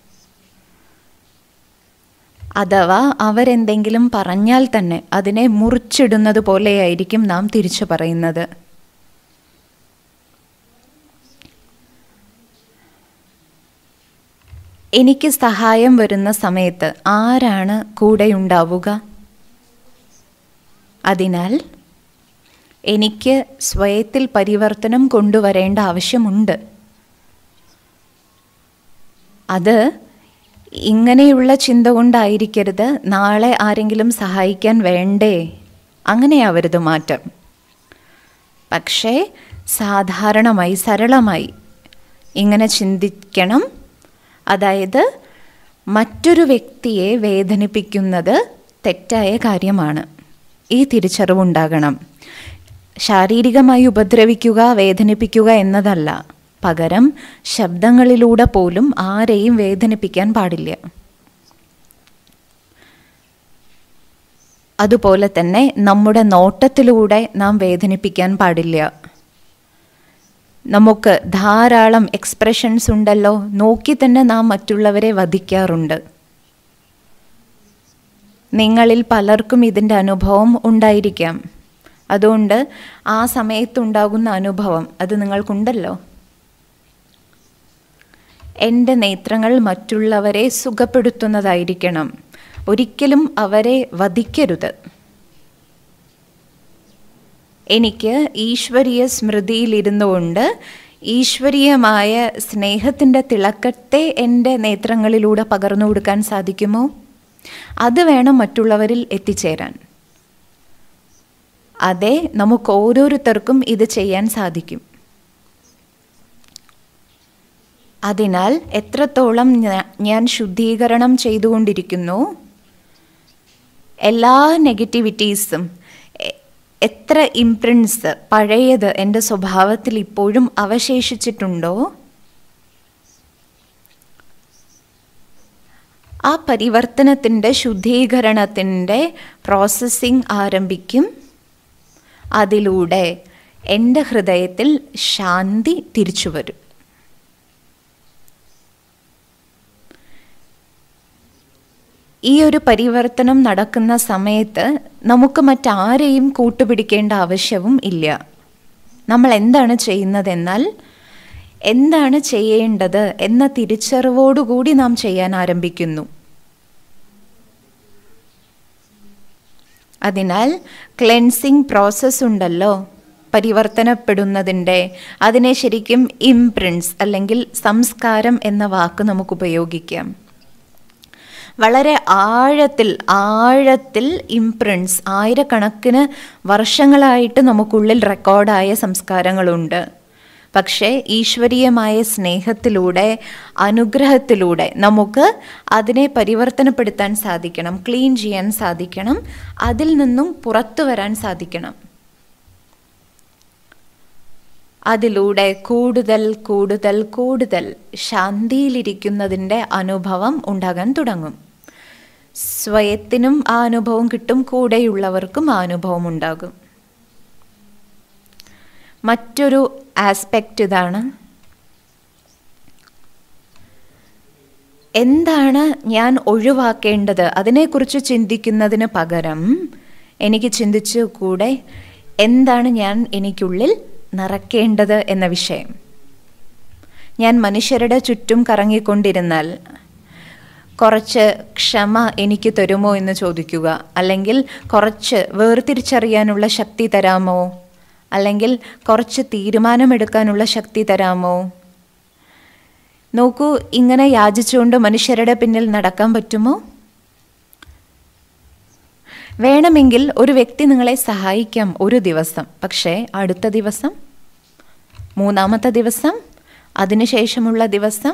അഥവാ അവരെന്തെങ്കിലും പറഞ്ഞാൽ തന്നെ അതിനെ മുറിച്ചിടുന്നത് പോലെയായിരിക്കും നാം തിരിച്ചു പറയുന്നത് എനിക്ക് സഹായം വരുന്ന സമയത്ത് ആരാണ് കൂടെ ഉണ്ടാവുക അതിനാൽ എനിക്ക് സ്വയത്തിൽ പരിവർത്തനം കൊണ്ടുവരേണ്ട ആവശ്യമുണ്ട് അത് ഇങ്ങനെയുള്ള ചിന്ത കൊണ്ടായിരിക്കരുത് നാളെ ആരെങ്കിലും സഹായിക്കാൻ വേണ്ടേ അങ്ങനെയാവരുത് മാറ്റം പക്ഷേ സാധാരണമായി സരളമായി ഇങ്ങനെ ചിന്തിക്കണം അതായത് മറ്റൊരു വ്യക്തിയെ വേദനിപ്പിക്കുന്നത് തെറ്റായ കാര്യമാണ് ഈ തിരിച്ചറിവുണ്ടാകണം ശാരീരികമായി ഉപദ്രവിക്കുക വേദനിപ്പിക്കുക എന്നതല്ല പകരം ശബ്ദങ്ങളിലൂടെ പോലും ആരെയും വേദനിപ്പിക്കാൻ പാടില്ല അതുപോലെ തന്നെ നമ്മുടെ നോട്ടത്തിലൂടെ നാം വേദനിപ്പിക്കാൻ പാടില്ല നമുക്ക് ധാരാളം എക്സ്പ്രഷൻസ് ഉണ്ടല്ലോ നോക്കി തന്നെ നാം മറ്റുള്ളവരെ വധിക്കാറുണ്ട് നിങ്ങളിൽ പലർക്കും ഇതിൻ്റെ അനുഭവം ഉണ്ടായിരിക്കാം അതുകൊണ്ട് ആ സമയത്തുണ്ടാകുന്ന അനുഭവം അത് നിങ്ങൾക്കുണ്ടല്ലോ എൻ്റെ നേത്രങ്ങൾ മറ്റുള്ളവരെ സുഖപ്പെടുത്തുന്നതായിരിക്കണം ഒരിക്കലും അവരെ വധിക്കരുത് എനിക്ക് ഈശ്വരീയ സ്മൃതിയിലിരുന്നുകൊണ്ട് ഈശ്വരീയമായ സ്നേഹത്തിൻ്റെ തിളക്കത്തെ എൻ്റെ നേത്രങ്ങളിലൂടെ പകർന്നു കൊടുക്കാൻ സാധിക്കുമോ അത് വേണം മറ്റുള്ളവരിൽ എത്തിച്ചേരാൻ അതെ നമുക്ക് ഓരോരുത്തർക്കും ഇത് ചെയ്യാൻ സാധിക്കും അതിനാൽ എത്രത്തോളം ഞാൻ ശുദ്ധീകരണം ചെയ്തുകൊണ്ടിരിക്കുന്നു എല്ലാ നെഗറ്റിവിറ്റീസും എത്ര ഇംപ്രിൻസ് പഴയത് എൻ്റെ സ്വഭാവത്തിൽ ഇപ്പോഴും അവശേഷിച്ചിട്ടുണ്ടോ ആ പരിവർത്തനത്തിൻ്റെ ശുദ്ധീകരണത്തിൻ്റെ പ്രോസസ്സിംഗ് ആരംഭിക്കും അതിലൂടെ എൻ്റെ ഹൃദയത്തിൽ ശാന്തി തിരിച്ചു വരും ഈ ഒരു പരിവർത്തനം നടക്കുന്ന സമയത്ത് നമുക്ക് മറ്റാരെയും കൂട്ടുപിടിക്കേണ്ട ആവശ്യവും ഇല്ല നമ്മൾ എന്താണ് ചെയ്യുന്നതെന്നാൽ എന്താണ് ചെയ്യേണ്ടത് എന്ന തിരിച്ചറിവോടുകൂടി നാം ചെയ്യാൻ ആരംഭിക്കുന്നു അതിനാൽ ക്ലെൻസിങ് പ്രോസസ്സ് ഉണ്ടല്ലോ പരിവർത്തനപ്പെടുന്നതിൻ്റെ അതിനെ ശരിക്കും ഇംപ്രിൻസ് അല്ലെങ്കിൽ സംസ്കാരം എന്ന വാക്ക് നമുക്ക് ഉപയോഗിക്കാം വളരെ ആഴത്തിൽ ആഴത്തിൽ ഇംപ്രിൻസ് ആയിരക്കണക്കിന് വർഷങ്ങളായിട്ട് നമുക്കുള്ളിൽ റെക്കോർഡായ സംസ്കാരങ്ങളുണ്ട് പക്ഷേ ഈശ്വരീയമായ സ്നേഹത്തിലൂടെ അനുഗ്രഹത്തിലൂടെ നമുക്ക് അതിനെ പരിവർത്തനപ്പെടുത്താൻ സാധിക്കണം ക്ലീൻ ചെയ്യാൻ സാധിക്കണം അതിൽ നിന്നും പുറത്തു വരാൻ സാധിക്കണം അതിലൂടെ കൂടുതൽ കൂടുതൽ കൂടുതൽ ശാന്തിയിലിരിക്കുന്നതിൻ്റെ അനുഭവം ഉണ്ടാകാൻ തുടങ്ങും സ്വയത്തിനും ആ അനുഭവം കിട്ടും കൂടെയുള്ളവർക്കും ആ അനുഭവം ഉണ്ടാകും മറ്റൊരു ആസ്പെക്റ്റ് ഇതാണ് എന്താണ് ഞാൻ ഒഴിവാക്കേണ്ടത് അതിനെക്കുറിച്ച് ചിന്തിക്കുന്നതിന് പകരം എനിക്ക് ചിന്തിച്ചു കൂടെ എന്താണ് ഞാൻ എനിക്കുള്ളിൽ നിറയ്ക്കേണ്ടത് എന്ന വിഷയം ഞാൻ മനുഷ്യരുടെ ചുറ്റും കറങ്ങിക്കൊണ്ടിരുന്നാൽ കുറച്ച് ക്ഷമ എനിക്ക് തരുമോ എന്ന് ചോദിക്കുക അല്ലെങ്കിൽ കുറച്ച് വേർതിരിച്ചറിയാനുള്ള ശക്തി തരാമോ അല്ലെങ്കിൽ കുറച്ച് തീരുമാനമെടുക്കാനുള്ള ശക്തി തരാമോ നോക്കൂ ഇങ്ങനെ യാചിച്ചുകൊണ്ട് മനുഷ്യരുടെ പിന്നിൽ നടക്കാൻ പറ്റുമോ വേണമെങ്കിൽ ഒരു വ്യക്തി നിങ്ങളെ സഹായിക്കാം ഒരു ദിവസം പക്ഷേ അടുത്ത ദിവസം മൂന്നാമത്തെ ദിവസം അതിനുശേഷമുള്ള ദിവസം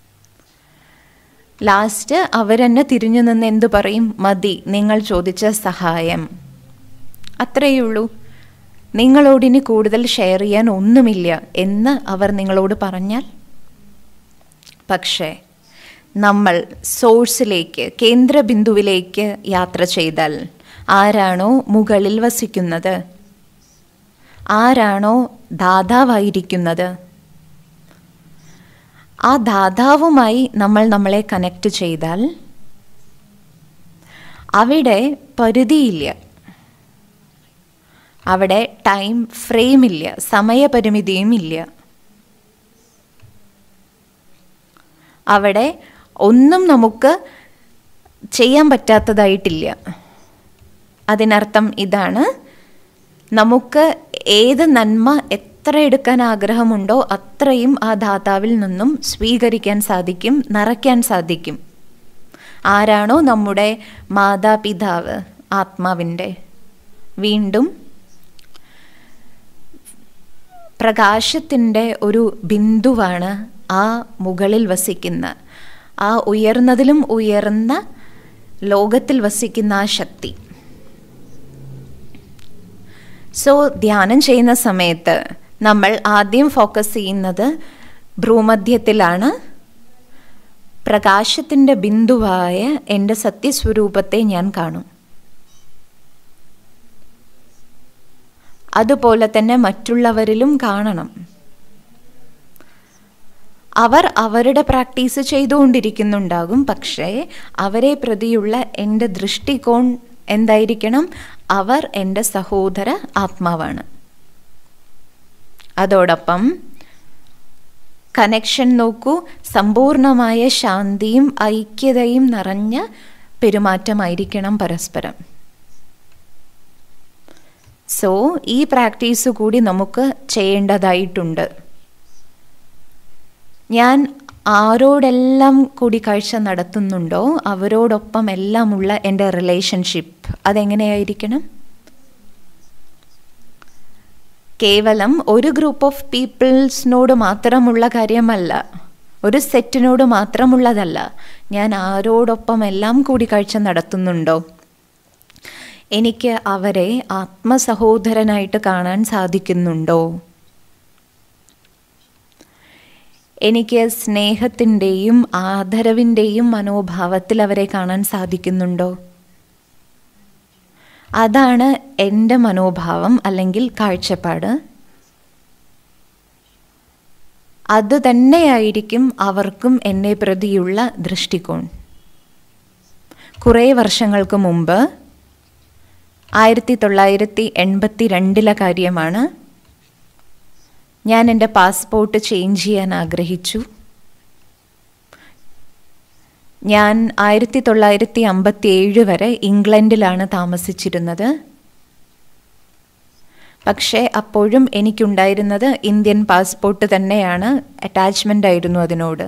ലാസ്റ്റ് അവരെന്നെ തിരിഞ്ഞു നിന്ന് എന്തു പറയും മതി നിങ്ങൾ ചോദിച്ച സഹായം അത്രയേ ഉള്ളൂ നിങ്ങളോടിനി കൂടുതൽ ഷെയർ ചെയ്യാൻ ഒന്നുമില്ല എന്ന് അവർ നിങ്ങളോട് പറഞ്ഞാൽ പക്ഷേ നമ്മൾ സോഴ്സിലേക്ക് കേന്ദ്രബിന്ദുവിലേക്ക് യാത്ര ചെയ്താൽ ആരാണോ മുകളിൽ വസിക്കുന്നത് ആരാണോ ദാതാവായിരിക്കുന്നത് ആ ദാതാവുമായി നമ്മൾ നമ്മളെ കണക്ട് ചെയ്താൽ അവിടെ പരിധിയില്ല അവിടെ ടൈം ഫ്രെയിമില്ല സമയപരിമിതിയും ഇല്ല അവിടെ ഒന്നും നമുക്ക് ചെയ്യാൻ പറ്റാത്തതായിട്ടില്ല അതിനർത്ഥം ഇതാണ് നമുക്ക് ഏത് നന്മ എത്ര എടുക്കാൻ ആഗ്രഹമുണ്ടോ അത്രയും ആ ദാതാവിൽ നിന്നും സ്വീകരിക്കാൻ സാധിക്കും നിറയ്ക്കാൻ സാധിക്കും ആരാണോ നമ്മുടെ മാതാപിതാവ് ആത്മാവിൻ്റെ വീണ്ടും പ്രകാശത്തിൻ്റെ ഒരു ബിന്ദുവാണ് ആ മുകളിൽ വസിക്കുന്ന ആ ഉയർന്നതിലും ഉയർന്ന ലോകത്തിൽ വസിക്കുന്ന ആ ശക്തി സോ ധ്യാനം ചെയ്യുന്ന സമയത്ത് നമ്മൾ ആദ്യം ഫോക്കസ് ചെയ്യുന്നത് ഭ്രൂമധ്യത്തിലാണ് പ്രകാശത്തിൻ്റെ ബിന്ദുവായ എൻ്റെ സത്യസ്വരൂപത്തെ ഞാൻ കാണും അതുപോലെ തന്നെ മറ്റുള്ളവരിലും കാണണം അവർ അവരുടെ പ്രാക്ടീസ് ചെയ്തുകൊണ്ടിരിക്കുന്നുണ്ടാകും പക്ഷേ അവരെ പ്രതിയുള്ള എൻ്റെ ദൃഷ്ടികോൺ എന്തായിരിക്കണം അവർ എൻ്റെ സഹോദര ആത്മാവാണ് അതോടൊപ്പം കണക്ഷൻ നോക്കൂ സമ്പൂർണമായ ശാന്തിയും ഐക്യതയും നിറഞ്ഞ പെരുമാറ്റമായിരിക്കണം പരസ്പരം സോ ഈ പ്രാക്ടീസ് കൂടി നമുക്ക് ചെയ്യേണ്ടതായിട്ടുണ്ട് ഞാൻ ആരോടെല്ലാം കൂടിക്കാഴ്ച നടത്തുന്നുണ്ടോ അവരോടൊപ്പം എല്ലാമുള്ള എൻ്റെ റിലേഷൻഷിപ്പ് അതെങ്ങനെയായിരിക്കണം കേവലം ഒരു ഗ്രൂപ്പ് ഓഫ് പീപ്പിൾസിനോട് മാത്രമുള്ള കാര്യമല്ല ഒരു സെറ്റിനോട് മാത്രമുള്ളതല്ല ഞാൻ ആരോടൊപ്പം എല്ലാം കൂടിക്കാഴ്ച നടത്തുന്നുണ്ടോ എനിക്ക് അവരെ ആത്മസഹോദരനായിട്ട് കാണാൻ സാധിക്കുന്നുണ്ടോ എനിക്ക് സ്നേഹത്തിൻ്റെയും ആദരവിൻ്റെയും മനോഭാവത്തിൽ അവരെ കാണാൻ സാധിക്കുന്നുണ്ടോ അതാണ് എൻ്റെ മനോഭാവം അല്ലെങ്കിൽ കാഴ്ചപ്പാട് അത് തന്നെയായിരിക്കും അവർക്കും എന്നെ പ്രതിയുള്ള ദൃഷ്ടികോൺ കുറേ വർഷങ്ങൾക്ക് മുമ്പ് ആയിരത്തി തൊള്ളായിരത്തി എൺപത്തി രണ്ടിലെ കാര്യമാണ് ഞാൻ എൻ്റെ പാസ്പോർട്ട് ചേഞ്ച് ചെയ്യാൻ ആഗ്രഹിച്ചു ഞാൻ ആയിരത്തി തൊള്ളായിരത്തി അമ്പത്തി ഏഴ് വരെ ഇംഗ്ലണ്ടിലാണ് താമസിച്ചിരുന്നത് പക്ഷേ അപ്പോഴും എനിക്കുണ്ടായിരുന്നത് ഇന്ത്യൻ പാസ്പോർട്ട് തന്നെയാണ് അറ്റാച്ച്മെൻ്റ് ആയിരുന്നു അതിനോട്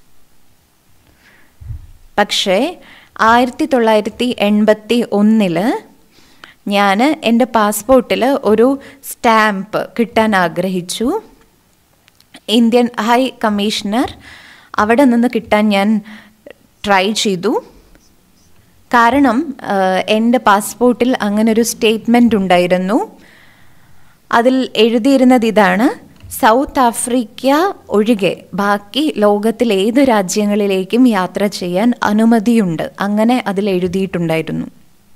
പക്ഷേ ആയിരത്തി തൊള്ളായിരത്തി എൺപത്തി ഒന്നില് ഞാൻ എൻ്റെ പാസ്പോർട്ടിൽ ഒരു സ്റ്റാമ്പ് കിട്ടാൻ ആഗ്രഹിച്ചു ഇന്ത്യൻ ഹൈ കമ്മീഷണർ അവിടെ നിന്ന് കിട്ടാൻ ഞാൻ ട്രൈ ചെയ്തു കാരണം എൻ്റെ പാസ്പോർട്ടിൽ അങ്ങനെ ഒരു സ്റ്റേറ്റ്മെൻ്റ് ഉണ്ടായിരുന്നു അതിൽ എഴുതിയിരുന്നത് ഇതാണ് സൗത്ത് ആഫ്രിക്ക ഒഴികെ ബാക്കി ലോകത്തിൽ ഏത് രാജ്യങ്ങളിലേക്കും യാത്ര ചെയ്യാൻ അനുമതിയുണ്ട് അങ്ങനെ അതിൽ എഴുതിയിട്ടുണ്ടായിരുന്നു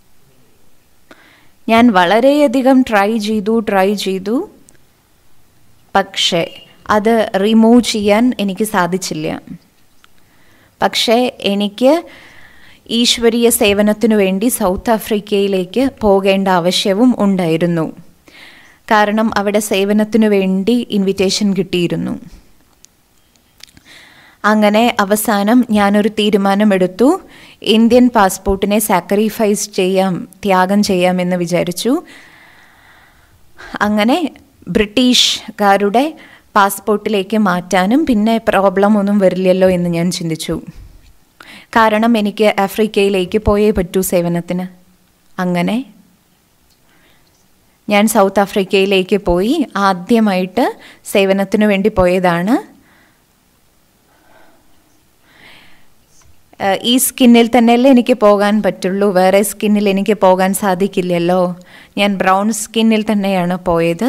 ഞാൻ വളരെയധികം ട്രൈ ചെയ്തു ട്രൈ ചെയ്തു പക്ഷേ അത് റിമൂവ് ചെയ്യാൻ എനിക്ക് സാധിച്ചില്ല പക്ഷേ എനിക്ക് ഈശ്വരീയ സേവനത്തിനു വേണ്ടി സൗത്ത് ആഫ്രിക്കയിലേക്ക് പോകേണ്ട ആവശ്യവും ഉണ്ടായിരുന്നു കാരണം അവിടെ സേവനത്തിനു വേണ്ടി ഇൻവിറ്റേഷൻ കിട്ടിയിരുന്നു അങ്ങനെ അവസാനം ഞാനൊരു തീരുമാനമെടുത്തു ഇന്ത്യൻ പാസ്പോർട്ടിനെ സാക്രിഫൈസ് ചെയ്യാം ത്യാഗം ചെയ്യാമെന്ന് വിചാരിച്ചു അങ്ങനെ ബ്രിട്ടീഷുകാരുടെ പാസ്പോർട്ടിലേക്ക് മാറ്റാനും പിന്നെ പ്രോബ്ലം ഒന്നും വരില്ലല്ലോ എന്ന് ഞാൻ ചിന്തിച്ചു കാരണം എനിക്ക് ആഫ്രിക്കയിലേക്ക് പോയേ പറ്റൂ സേവനത്തിന് അങ്ങനെ ഞാൻ സൗത്ത് ആഫ്രിക്കയിലേക്ക് പോയി ആദ്യമായിട്ട് സേവനത്തിനു വേണ്ടി പോയതാണ് ഈ സ്കിന്നിൽ തന്നെയല്ലേ എനിക്ക് പോകാൻ പറ്റുള്ളൂ വേറെ സ്കിന്നിൽ എനിക്ക് പോകാൻ സാധിക്കില്ലല്ലോ ഞാൻ ബ്രൗൺ സ്കിന്നിൽ തന്നെയാണ് പോയത്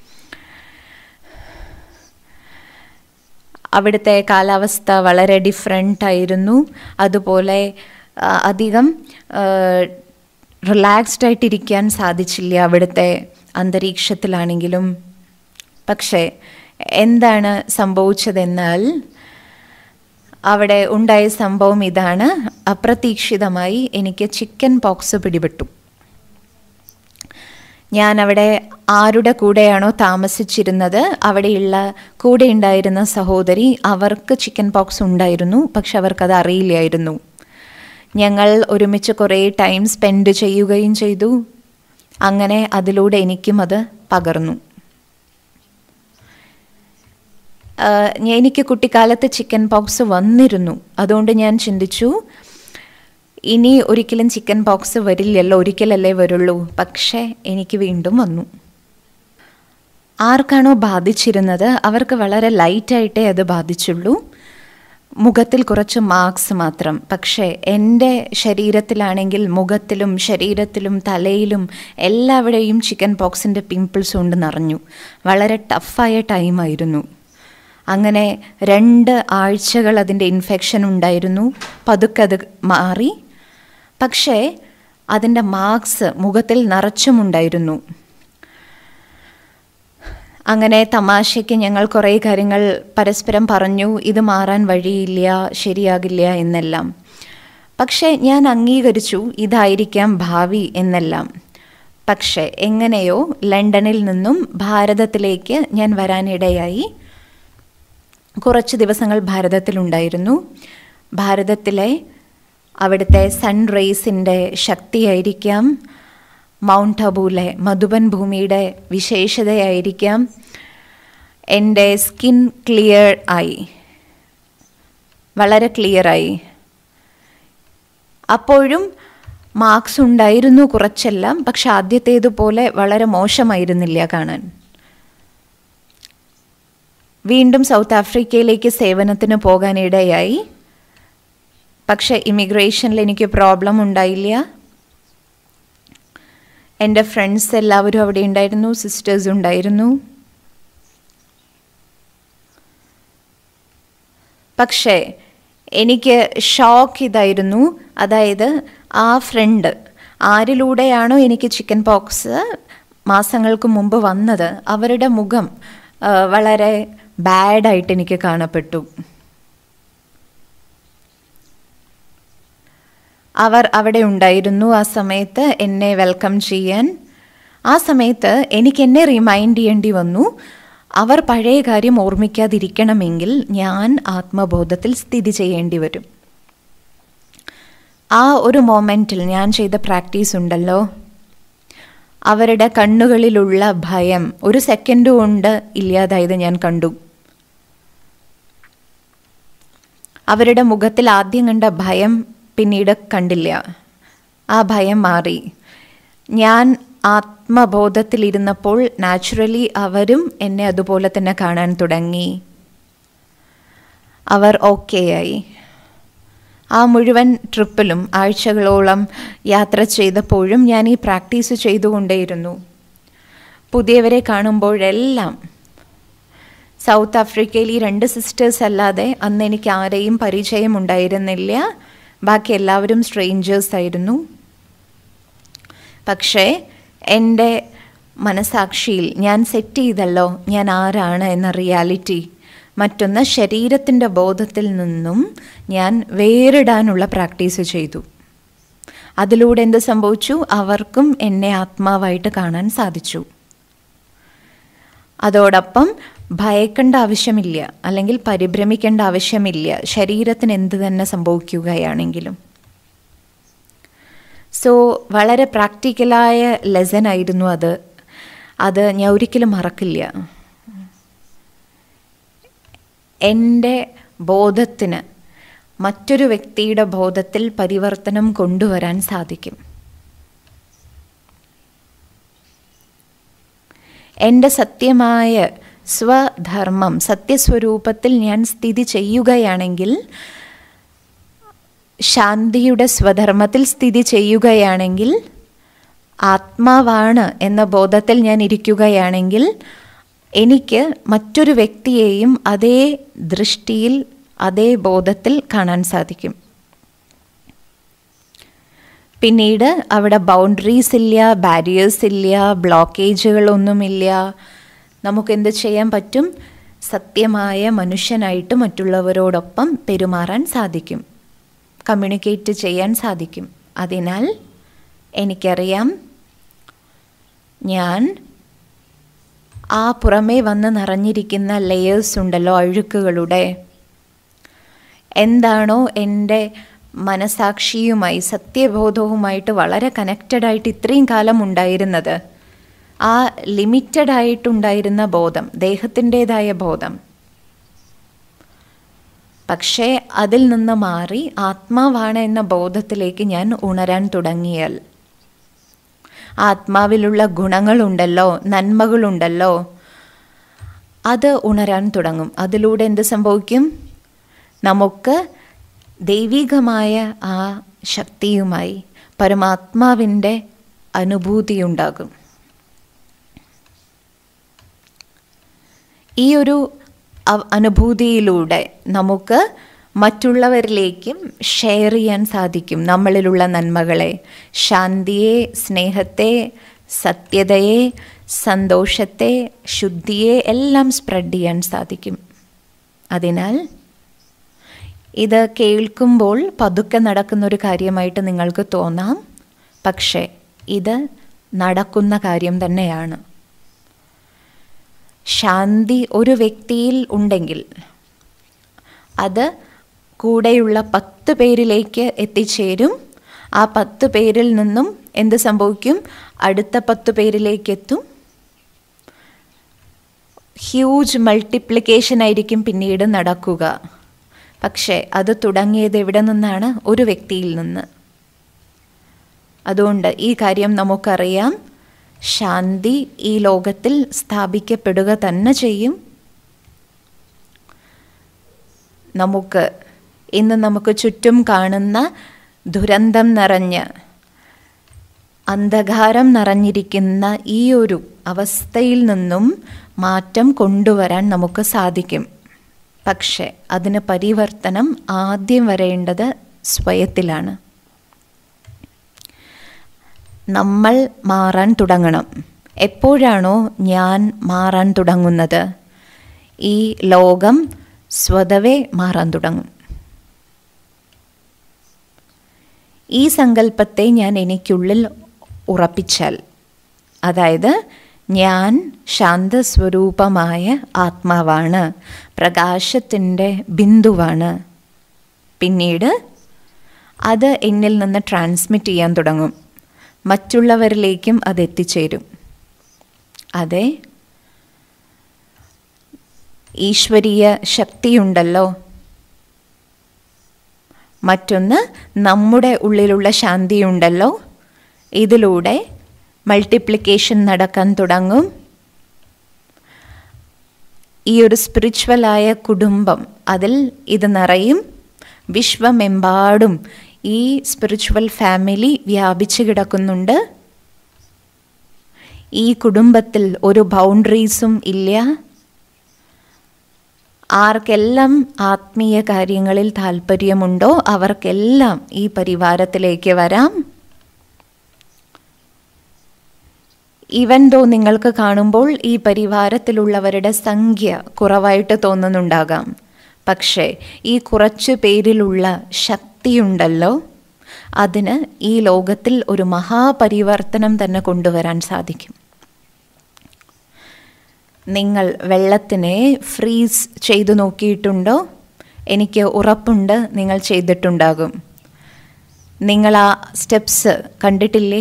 അവിടുത്തെ കാലാവസ്ഥ വളരെ ഡിഫറെൻ്റ് ആയിരുന്നു അതുപോലെ അധികം റിലാക്സ്ഡ് ആയിട്ടിരിക്കാൻ സാധിച്ചില്ല അവിടുത്തെ അന്തരീക്ഷത്തിലാണെങ്കിലും പക്ഷേ എന്താണ് സംഭവിച്ചതെന്നാൽ അവിടെ ഉണ്ടായ സംഭവം ഇതാണ് അപ്രതീക്ഷിതമായി എനിക്ക് ചിക്കൻ പോക്സ് പിടിപെട്ടു ഞാൻ അവിടെ ആരുടെ കൂടെയാണോ താമസിച്ചിരുന്നത് അവിടെയുള്ള കൂടെ ഉണ്ടായിരുന്ന സഹോദരി അവർക്ക് ചിക്കൻ പോക്സ് ഉണ്ടായിരുന്നു പക്ഷെ അവർക്കത് അറിയില്ലായിരുന്നു ഞങ്ങൾ ഒരുമിച്ച് കുറേ ടൈം സ്പെൻഡ് ചെയ്യുകയും ചെയ്തു അങ്ങനെ അതിലൂടെ എനിക്കും അത് പകർന്നു എനിക്ക് കുട്ടിക്കാലത്ത് ചിക്കൻ പോക്സ് വന്നിരുന്നു അതുകൊണ്ട് ഞാൻ ചിന്തിച്ചു ഇനി ഒരിക്കലും ചിക്കൻ പോക്സ് വരില്ലല്ലോ ഒരിക്കലല്ലേ വരുള്ളൂ പക്ഷേ എനിക്ക് വീണ്ടും വന്നു ആർക്കാണോ ബാധിച്ചിരുന്നത് അവർക്ക് വളരെ ലൈറ്റായിട്ടേ അത് ബാധിച്ചുള്ളൂ മുഖത്തിൽ കുറച്ച് മാർക്സ് മാത്രം പക്ഷേ എൻ്റെ ശരീരത്തിലാണെങ്കിൽ മുഖത്തിലും ശരീരത്തിലും തലയിലും എല്ലാവിടെയും ചിക്കൻ പോക്സിൻ്റെ പിമ്പിൾസ് കൊണ്ട് നിറഞ്ഞു വളരെ ടഫായ ടൈമായിരുന്നു അങ്ങനെ രണ്ട് ആഴ്ചകൾ അതിൻ്റെ ഇൻഫെക്ഷൻ ഉണ്ടായിരുന്നു പതുക്കെ അത് മാറി പക്ഷേ അതിൻ്റെ മാർക്സ് മുഖത്തിൽ നിറച്ചുമുണ്ടായിരുന്നു അങ്ങനെ തമാശയ്ക്ക് ഞങ്ങൾ കുറേ കാര്യങ്ങൾ പരസ്പരം പറഞ്ഞു ഇത് മാറാൻ വഴിയില്ല ശരിയാകില്ല എന്നെല്ലാം പക്ഷേ ഞാൻ അംഗീകരിച്ചു ഇതായിരിക്കാം ഭാവി എന്നെല്ലാം പക്ഷേ എങ്ങനെയോ ലണ്ടനിൽ നിന്നും ഭാരതത്തിലേക്ക് ഞാൻ വരാനിടയായി കുറച്ച് ദിവസങ്ങൾ ഭാരതത്തിലുണ്ടായിരുന്നു ഭാരതത്തിലെ അവിടുത്തെ സൺ റേസിൻ്റെ ശക്തിയായിരിക്കാം മൗണ്ട് അബൂലെ മധുബൻ ഭൂമിയുടെ വിശേഷതയായിരിക്കാം എൻ്റെ സ്കിൻ ക്ലിയർ ആയി വളരെ ക്ലിയറായി അപ്പോഴും മാർക്സ് ഉണ്ടായിരുന്നു കുറച്ചെല്ലാം പക്ഷെ ആദ്യത്തേതുപോലെ വളരെ മോശമായിരുന്നില്ല കാണാൻ വീണ്ടും സൗത്ത് ആഫ്രിക്കയിലേക്ക് സേവനത്തിന് പോകാനിടയായി പക്ഷെ ഇമിഗ്രേഷനിൽ എനിക്ക് പ്രോബ്ലം ഉണ്ടായില്ല എൻ്റെ ഫ്രണ്ട്സ് എല്ലാവരും അവിടെ ഉണ്ടായിരുന്നു സിസ്റ്റേഴ്സ് ഉണ്ടായിരുന്നു പക്ഷേ എനിക്ക് ഷോക്ക് ഇതായിരുന്നു അതായത് ആ ഫ്രണ്ട് ആരിലൂടെയാണോ എനിക്ക് ചിക്കൻ പോക്സ് മാസങ്ങൾക്ക് മുമ്പ് വന്നത് അവരുടെ മുഖം ആ, വളരെ ബാഡായിട്ട് എനിക്ക് കാണപ്പെട്ടു അവർ അവിടെ ഉണ്ടായിരുന്നു ആ സമയത്ത് എന്നെ വെൽക്കം ചെയ്യാൻ ആ സമയത്ത് എനിക്ക് എന്നെ റിമൈൻഡ് ചെയ്യേണ്ടി വന്നു അവർ പഴയ കാര്യം ഓർമ്മിക്കാതിരിക്കണമെങ്കിൽ ഞാൻ ആത്മബോധത്തിൽ സ്ഥിതി ചെയ്യേണ്ടി വരും ആ ഒരു മൊമെൻറ്റിൽ ഞാൻ ചെയ്ത പ്രാക്ടീസ് ഉണ്ടല്ലോ അവരുടെ കണ്ണുകളിലുള്ള ഭയം ഒരു സെക്കൻഡ് കൊണ്ട് ഇല്ലാതായത് ഞാൻ കണ്ടു അവരുടെ മുഖത്തിൽ ആദ്യം കണ്ട ഭയം പിന്നീട് കണ്ടില്ല ആ ഭയം മാറി ഞാൻ ആത്മബോധത്തിലിരുന്നപ്പോൾ നാച്ചുറലി അവരും എന്നെ അതുപോലെ തന്നെ കാണാൻ തുടങ്ങി അവർ ഓക്കെ ആയി ആ മുഴുവൻ ട്രിപ്പിലും ആഴ്ചകളോളം യാത്ര ചെയ്തപ്പോഴും ഞാൻ ഈ പ്രാക്ടീസ് ചെയ്തുകൊണ്ടേയിരുന്നു പുതിയവരെ കാണുമ്പോഴെല്ലാം സൗത്ത് ആഫ്രിക്കയിൽ ഈ രണ്ട് സിസ്റ്റേഴ്സ് അല്ലാതെ അന്ന് എനിക്ക് ആരെയും പരിചയം ഉണ്ടായിരുന്നില്ല ബാക്കി എല്ലാവരും സ്ട്രേഞ്ചേഴ്സ് ആയിരുന്നു പക്ഷേ എൻ്റെ മനസാക്ഷിയിൽ ഞാൻ സെറ്റ് ചെയ്തല്ലോ ഞാൻ ആരാണ് എന്ന റിയാലിറ്റി മറ്റൊന്ന് ശരീരത്തിൻ്റെ ബോധത്തിൽ നിന്നും ഞാൻ വേറിടാനുള്ള പ്രാക്ടീസ് ചെയ്തു അതിലൂടെ എന്ത് സംഭവിച്ചു അവർക്കും എന്നെ ആത്മാവായിട്ട് കാണാൻ സാധിച്ചു അതോടൊപ്പം ഭയക്കേണ്ട ആവശ്യമില്ല അല്ലെങ്കിൽ പരിഭ്രമിക്കേണ്ട ആവശ്യമില്ല ശരീരത്തിന് എന്ത് തന്നെ സംഭവിക്കുകയാണെങ്കിലും സോ വളരെ പ്രാക്ടിക്കലായ ലെസൺ ആയിരുന്നു അത് അത് ഞാൻ ഒരിക്കലും മറക്കില്ല എൻ്റെ ബോധത്തിന് മറ്റൊരു വ്യക്തിയുടെ ബോധത്തിൽ പരിവർത്തനം കൊണ്ടുവരാൻ സാധിക്കും എൻ്റെ സത്യമായ സ്വധർമ്മം സത്യസ്വരൂപത്തിൽ ഞാൻ സ്ഥിതി ചെയ്യുകയാണെങ്കിൽ ശാന്തിയുടെ സ്വധർമ്മത്തിൽ സ്ഥിതി ചെയ്യുകയാണെങ്കിൽ ആത്മാവാണ് എന്ന ബോധത്തിൽ ഞാൻ ഇരിക്കുകയാണെങ്കിൽ എനിക്ക് മറ്റൊരു വ്യക്തിയെയും അതേ ദൃഷ്ടിയിൽ അതേ ബോധത്തിൽ കാണാൻ സാധിക്കും പിന്നീട് അവിടെ ബൗണ്ടറീസ് ഇല്ല ബാരിയേഴ്സ് ഇല്ല ബ്ലോക്കേജുകളൊന്നുമില്ല നമുക്കെന്ത് ചെയ്യാൻ പറ്റും സത്യമായ മനുഷ്യനായിട്ട് മറ്റുള്ളവരോടൊപ്പം പെരുമാറാൻ സാധിക്കും കമ്മ്യൂണിക്കേറ്റ് ചെയ്യാൻ സാധിക്കും അതിനാൽ എനിക്കറിയാം ഞാൻ ആ പുറമേ വന്ന് നിറഞ്ഞിരിക്കുന്ന ലെയേഴ്സ് ഉണ്ടല്ലോ അഴുക്കുകളുടെ എന്താണോ എൻ്റെ മനസാക്ഷിയുമായി സത്യബോധവുമായിട്ട് വളരെ കണക്റ്റഡ് ആയിട്ട് ഇത്രയും കാലം ഉണ്ടായിരുന്നത് ആ ലിമിറ്റഡ് ആയിട്ടുണ്ടായിരുന്ന ബോധം ദേഹത്തിൻ്റെതായ ബോധം പക്ഷേ അതിൽ നിന്ന് മാറി ആത്മാവാണ് എന്ന ബോധത്തിലേക്ക് ഞാൻ ഉണരാൻ തുടങ്ങിയാൽ ആത്മാവിലുള്ള ഗുണങ്ങളുണ്ടല്ലോ നന്മകളുണ്ടല്ലോ അത് ഉണരാൻ തുടങ്ങും അതിലൂടെ എന്ത് സംഭവിക്കും നമുക്ക് ദൈവികമായ ആ ശക്തിയുമായി പരമാത്മാവിൻ്റെ അനുഭൂതിയുണ്ടാകും ഈ ഒരു അനുഭൂതിയിലൂടെ നമുക്ക് മറ്റുള്ളവരിലേക്കും ഷെയർ ചെയ്യാൻ സാധിക്കും നമ്മളിലുള്ള നന്മകളെ ശാന്തിയെ സ്നേഹത്തെ സത്യതയെ സന്തോഷത്തെ ശുദ്ധിയെ എല്ലാം സ്പ്രെഡ് ചെയ്യാൻ സാധിക്കും അതിനാൽ ഇത് കേൾക്കുമ്പോൾ പതുക്കെ നടക്കുന്ന ഒരു കാര്യമായിട്ട് നിങ്ങൾക്ക് തോന്നാം പക്ഷേ ഇത് നടക്കുന്ന കാര്യം തന്നെയാണ് ശാന്തി ഒരു വ്യക്തിയിൽ ഉണ്ടെങ്കിൽ അത് കൂടെയുള്ള പത്ത് പേരിലേക്ക് എത്തിച്ചേരും ആ പത്ത് പേരിൽ നിന്നും എന്ത് സംഭവിക്കും അടുത്ത പത്ത് പേരിലേക്ക് എത്തും ഹ്യൂജ് മൾട്ടിപ്ലിക്കേഷൻ ആയിരിക്കും പിന്നീട് നടക്കുക പക്ഷേ അത് തുടങ്ങിയത് എവിടെ നിന്നാണ് ഒരു വ്യക്തിയിൽ നിന്ന് അതുകൊണ്ട് ഈ കാര്യം നമുക്കറിയാം ശാന്തി ഈ ലോകത്തിൽ സ്ഥാപിക്കപ്പെടുക തന്നെ ചെയ്യും നമുക്ക് ഇന്ന് നമുക്ക് ചുറ്റും കാണുന്ന ദുരന്തം നിറഞ്ഞ അന്ധകാരം നിറഞ്ഞിരിക്കുന്ന ഈ ഒരു അവസ്ഥയിൽ നിന്നും മാറ്റം കൊണ്ടുവരാൻ നമുക്ക് സാധിക്കും പക്ഷേ അതിന് പരിവർത്തനം ആദ്യം വരേണ്ടത് സ്വയത്തിലാണ് നമ്മൾ മാറാൻ തുടങ്ങണം എപ്പോഴാണോ ഞാൻ മാറാൻ തുടങ്ങുന്നത് ഈ ലോകം സ്വതവേ മാറാൻ തുടങ്ങും ഈ സങ്കല്പത്തെ ഞാൻ എനിക്കുള്ളിൽ ഉറപ്പിച്ചാൽ അതായത് ഞാൻ ശാന്തസ്വരൂപമായ ആത്മാവാണ് പ്രകാശത്തിൻ്റെ ബിന്ദുവാണ് പിന്നീട് അത് എന്നിൽ നിന്ന് ട്രാൻസ്മിറ്റ് ചെയ്യാൻ തുടങ്ങും മറ്റുള്ളവരിലേക്കും അത് എത്തിച്ചേരും അതെ ഈശ്വരീയ ശക്തിയുണ്ടല്ലോ മറ്റൊന്ന് നമ്മുടെ ഉള്ളിലുള്ള ശാന്തിയുണ്ടല്ലോ ഇതിലൂടെ മൾട്ടിപ്ലിക്കേഷൻ നടക്കാൻ തുടങ്ങും ഈ ഒരു സ്പിരിച്വലായ കുടുംബം അതിൽ ഇത് നിറയും വിശ്വമെമ്പാടും ഈ സ്പിരിച്വൽ ഫാമിലി വ്യാപിച്ചു കിടക്കുന്നുണ്ട് ഈ കുടുംബത്തിൽ ഒരു ബൗണ്ടറീസും ഇല്ല ആർക്കെല്ലാം ആത്മീയ കാര്യങ്ങളിൽ താല്പര്യമുണ്ടോ അവർക്കെല്ലാം ഈ പരിവാരത്തിലേക്ക് വരാം ഈവൻ ദോ നിങ്ങൾക്ക് കാണുമ്പോൾ ഈ പരിവാരത്തിലുള്ളവരുടെ സംഖ്യ കുറവായിട്ട് തോന്നുന്നുണ്ടാകാം പക്ഷേ ഈ കുറച്ചു പേരിലുള്ള ശക്തിയുണ്ടല്ലോ അതിന് ഈ ലോകത്തിൽ ഒരു മഹാപരിവർത്തനം തന്നെ കൊണ്ടുവരാൻ സാധിക്കും നിങ്ങൾ വെള്ളത്തിനെ ഫ്രീസ് ചെയ്തു നോക്കിയിട്ടുണ്ടോ എനിക്ക് ഉറപ്പുണ്ട് നിങ്ങൾ ചെയ്തിട്ടുണ്ടാകും നിങ്ങൾ ആ സ്റ്റെപ്സ് കണ്ടിട്ടില്ലേ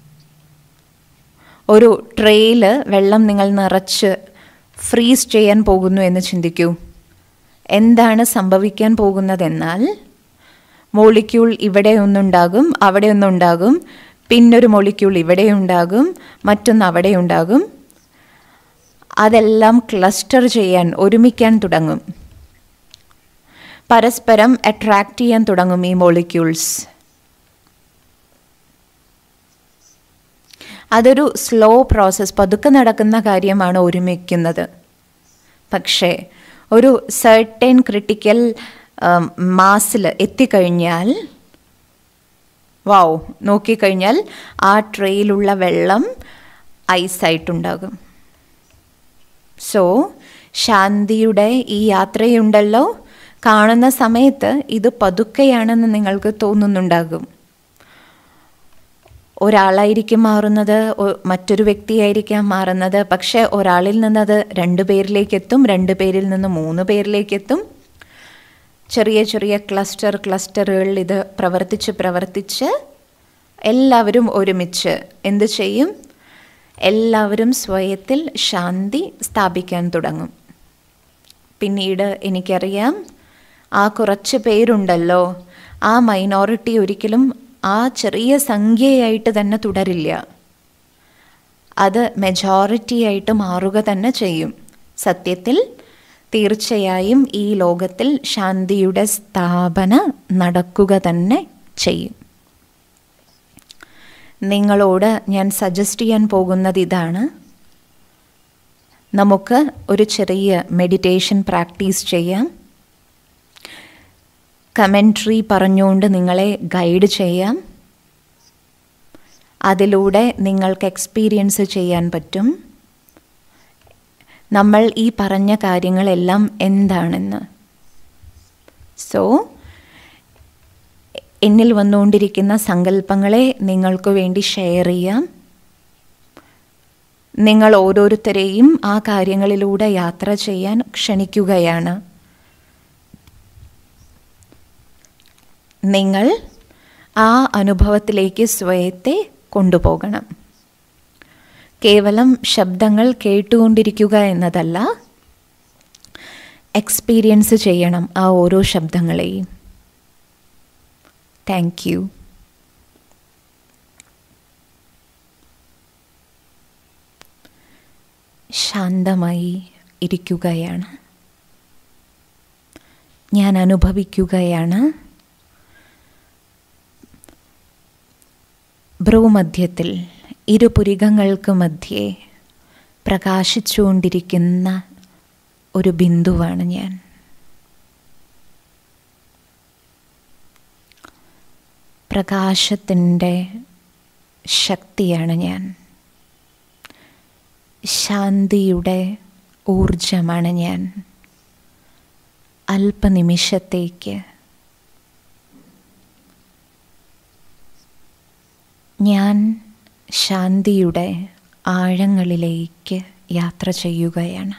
ഒരു ട്രേയിൽ വെള്ളം നിങ്ങൾ നിറച്ച് ഫ്രീസ് ചെയ്യാൻ പോകുന്നു എന്ന് ചിന്തിക്കൂ എന്താണ് സംഭവിക്കാൻ പോകുന്നതെന്നാൽ മോളിക്യൂൾ ഇവിടെ ഒന്നുണ്ടാകും അവിടെ ഒന്നുണ്ടാകും പിന്നൊരു മോളിക്യൂൾ ഇവിടെ ഉണ്ടാകും മറ്റൊന്ന് അവിടെ ഉണ്ടാകും അതെല്ലാം ക്ലസ്റ്റർ ചെയ്യാൻ ഒരുമിക്കാൻ തുടങ്ങും പരസ്പരം അട്രാക്റ്റ് ചെയ്യാൻ തുടങ്ങും ഈ മോളിക്യൂൾസ് അതൊരു സ്ലോ പ്രോസസ്സ് പതുക്കെ നടക്കുന്ന കാര്യമാണ് ഒരുമിക്കുന്നത് പക്ഷേ ഒരു സർട്ടൻ ക്രിട്ടിക്കൽ മാസിൽ എത്തിക്കഴിഞ്ഞാൽ വാവ് നോക്കിക്കഴിഞ്ഞാൽ ആ ട്രേയിലുള്ള വെള്ളം ഐസായിട്ടുണ്ടാകും സോ ശാന്തിയുടെ ഈ യാത്രയുണ്ടല്ലോ കാണുന്ന സമയത്ത് ഇത് പതുക്കെയാണെന്ന് നിങ്ങൾക്ക് തോന്നുന്നുണ്ടാകും ഒരാളായിരിക്കും മാറുന്നത് മറ്റൊരു വ്യക്തിയായിരിക്കാം മാറുന്നത് പക്ഷേ ഒരാളിൽ നിന്നത് രണ്ട് പേരിലേക്ക് എത്തും രണ്ട് പേരിൽ നിന്ന് മൂന്ന് പേരിലേക്ക് എത്തും ചെറിയ ചെറിയ ക്ലസ്റ്റർ ക്ലസ്റ്ററുകളിൽ ഇത് പ്രവർത്തിച്ച് പ്രവർത്തിച്ച് എല്ലാവരും ഒരുമിച്ച് എന്ത് ചെയ്യും എല്ലാവരും സ്വയത്തിൽ ശാന്തി സ്ഥാപിക്കാൻ തുടങ്ങും പിന്നീട് എനിക്കറിയാം ആ കുറച്ച് പേരുണ്ടല്ലോ ആ മൈനോറിറ്റി ഒരിക്കലും ആ ചെറിയ സംഖ്യയായിട്ട് തന്നെ തുടരില്ല അത് മെജോറിറ്റി ആയിട്ട് മാറുക തന്നെ ചെയ്യും സത്യത്തിൽ തീർച്ചയായും ഈ ലോകത്തിൽ ശാന്തിയുടെ സ്ഥാപന നടക്കുക തന്നെ ചെയ്യും നിങ്ങളോട് ഞാൻ സജസ്റ്റ് ചെയ്യാൻ പോകുന്നത് ഇതാണ് നമുക്ക് ഒരു ചെറിയ മെഡിറ്റേഷൻ പ്രാക്ടീസ് ചെയ്യാം കമൻട്രി പറഞ്ഞുകൊണ്ട് നിങ്ങളെ ഗൈഡ് ചെയ്യാം അതിലൂടെ നിങ്ങൾക്ക് എക്സ്പീരിയൻസ് ചെയ്യാൻ പറ്റും നമ്മൾ ഈ പറഞ്ഞ കാര്യങ്ങളെല്ലാം എന്താണെന്ന് സോ എന്നിൽ വന്നുകൊണ്ടിരിക്കുന്ന സങ്കല്പങ്ങളെ നിങ്ങൾക്ക് വേണ്ടി ഷെയർ ചെയ്യാം നിങ്ങൾ ഓരോരുത്തരെയും ആ കാര്യങ്ങളിലൂടെ യാത്ര ചെയ്യാൻ ക്ഷണിക്കുകയാണ് നിങ്ങൾ ആ അനുഭവത്തിലേക്ക് സ്വയത്തെ കൊണ്ടുപോകണം കേവലം ശബ്ദങ്ങൾ കേട്ടുകൊണ്ടിരിക്കുക എന്നതല്ല എക്സ്പീരിയൻസ് ചെയ്യണം ആ ഓരോ ശബ്ദങ്ങളെയും താങ്ക് യു ശാന്തമായി ഇരിക്കുകയാണ് ഞാൻ അനുഭവിക്കുകയാണ് ഭ്രൂമധ്യത്തിൽ ഇരുപുരികങ്ങൾക്ക് മധ്യേ പ്രകാശിച്ചുകൊണ്ടിരിക്കുന്ന ഒരു ബിന്ദുവാണ് ഞാൻ പ്രകാശത്തിൻ്റെ ശക്തിയാണ് ഞാൻ ശാന്തിയുടെ ഊർജമാണ് ഞാൻ അല്പനിമിഷത്തേക്ക് ഞാൻ ശാന്തിയുടെ ആഴങ്ങളിലേക്ക് യാത്ര ചെയ്യുകയാണ്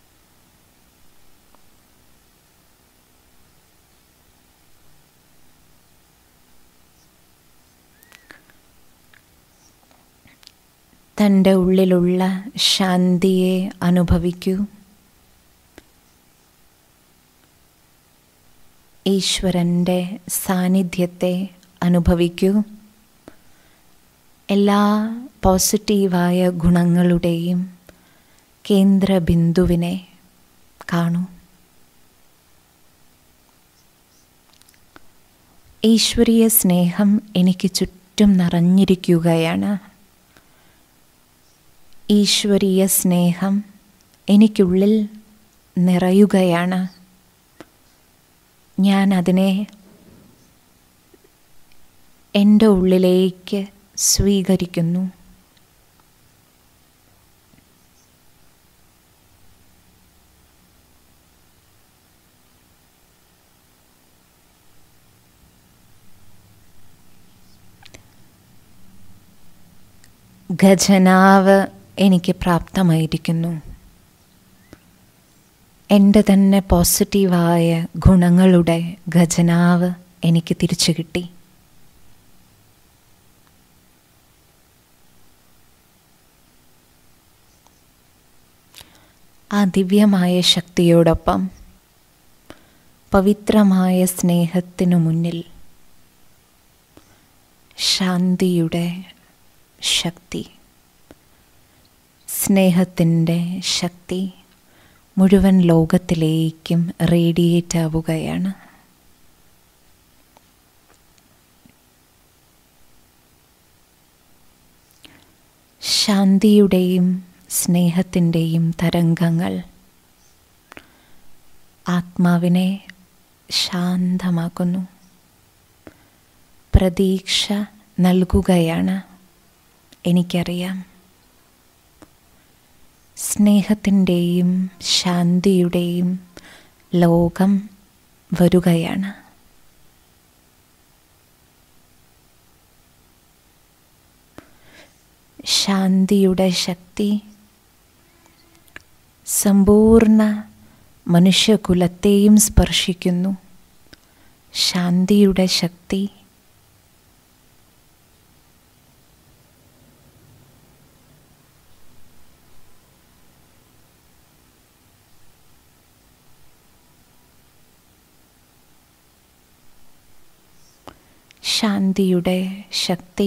തൻ്റെ ഉള്ളിലുള്ള ശാന്തിയെ അനുഭവിക്കൂ ഈശ്വരൻ്റെ സാന്നിധ്യത്തെ അനുഭവിക്കൂ എല്ലാ പോസിറ്റീവായ ഗുണങ്ങളുടെയും കേന്ദ്രബിന്ദുവിനെ കാണൂ ഈശ്വരീയ സ്നേഹം എനിക്ക് ചുറ്റും നിറഞ്ഞിരിക്കുകയാണ് ഈശ്വരീയ സ്നേഹം എനിക്കുള്ളിൽ നിറയുകയാണ് ഞാൻ അതിനെ എൻ്റെ ഉള്ളിലേക്ക് സ്വീകരിക്കുന്നു ഖജനാവ് എനിക്ക് പ്രാപ്തമായിരിക്കുന്നു എൻ്റെ തന്നെ പോസിറ്റീവായ ഗുണങ്ങളുടെ ഖജനാവ് എനിക്ക് തിരിച്ചു കിട്ടി ആ ദിവ്യമായ ശക്തിയോടൊപ്പം പവിത്രമായ സ്നേഹത്തിനു മുന്നിൽ ശാന്തിയുടെ ശക്തി സ്നേഹത്തിൻ്റെ ശക്തി മുഴുവൻ ലോകത്തിലേക്കും റേഡിയേറ്റ് ആവുകയാണ് ശാന്തിയുടെയും സ്നേഹത്തിൻ്റെയും തരംഗങ്ങൾ ആത്മാവിനെ ശാന്തമാക്കുന്നു പ്രതീക്ഷ നൽകുകയാണ് എനിക്കറിയാം സ്നേഹത്തിൻ്റെയും ശാന്തിയുടെയും ലോകം വരുകയാണ് ശാന്തിയുടെ ശക്തി സമ്പൂർണ്ണ മനുഷ്യകുലത്തെയും സ്പർശിക്കുന്നു ശാന്തിയുടെ ശക്തി ശാന്തിയുടെ ശക്തി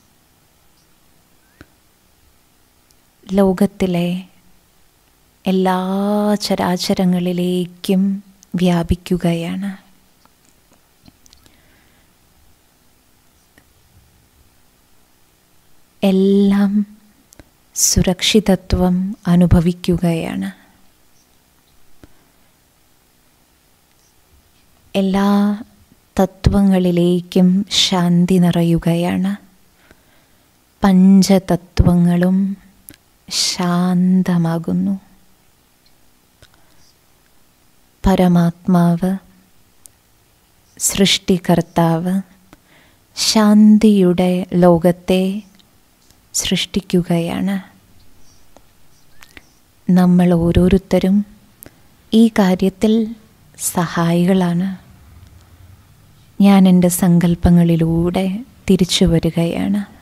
ലോകത്തിലെ എല്ലാ ചരാചരങ്ങളിലേക്കും വ്യാപിക്കുകയാണ് എല്ലാം സുരക്ഷിതത്വം അനുഭവിക്കുകയാണ് എല്ലാ തത്വങ്ങളിലേക്കും ശാന്തി നിറയുകയാണ് പഞ്ചതത്വങ്ങളും ശാന്തമാകുന്നു പരമാത്മാവ് സൃഷ്ടികർത്താവ് ശാന്തിയുടെ ലോകത്തെ സൃഷ്ടിക്കുകയാണ് നമ്മൾ ഓരോരുത്തരും ഈ കാര്യത്തിൽ സഹായികളാണ് ഞാൻ എൻ്റെ സങ്കല്പങ്ങളിലൂടെ തിരിച്ചു വരികയാണ്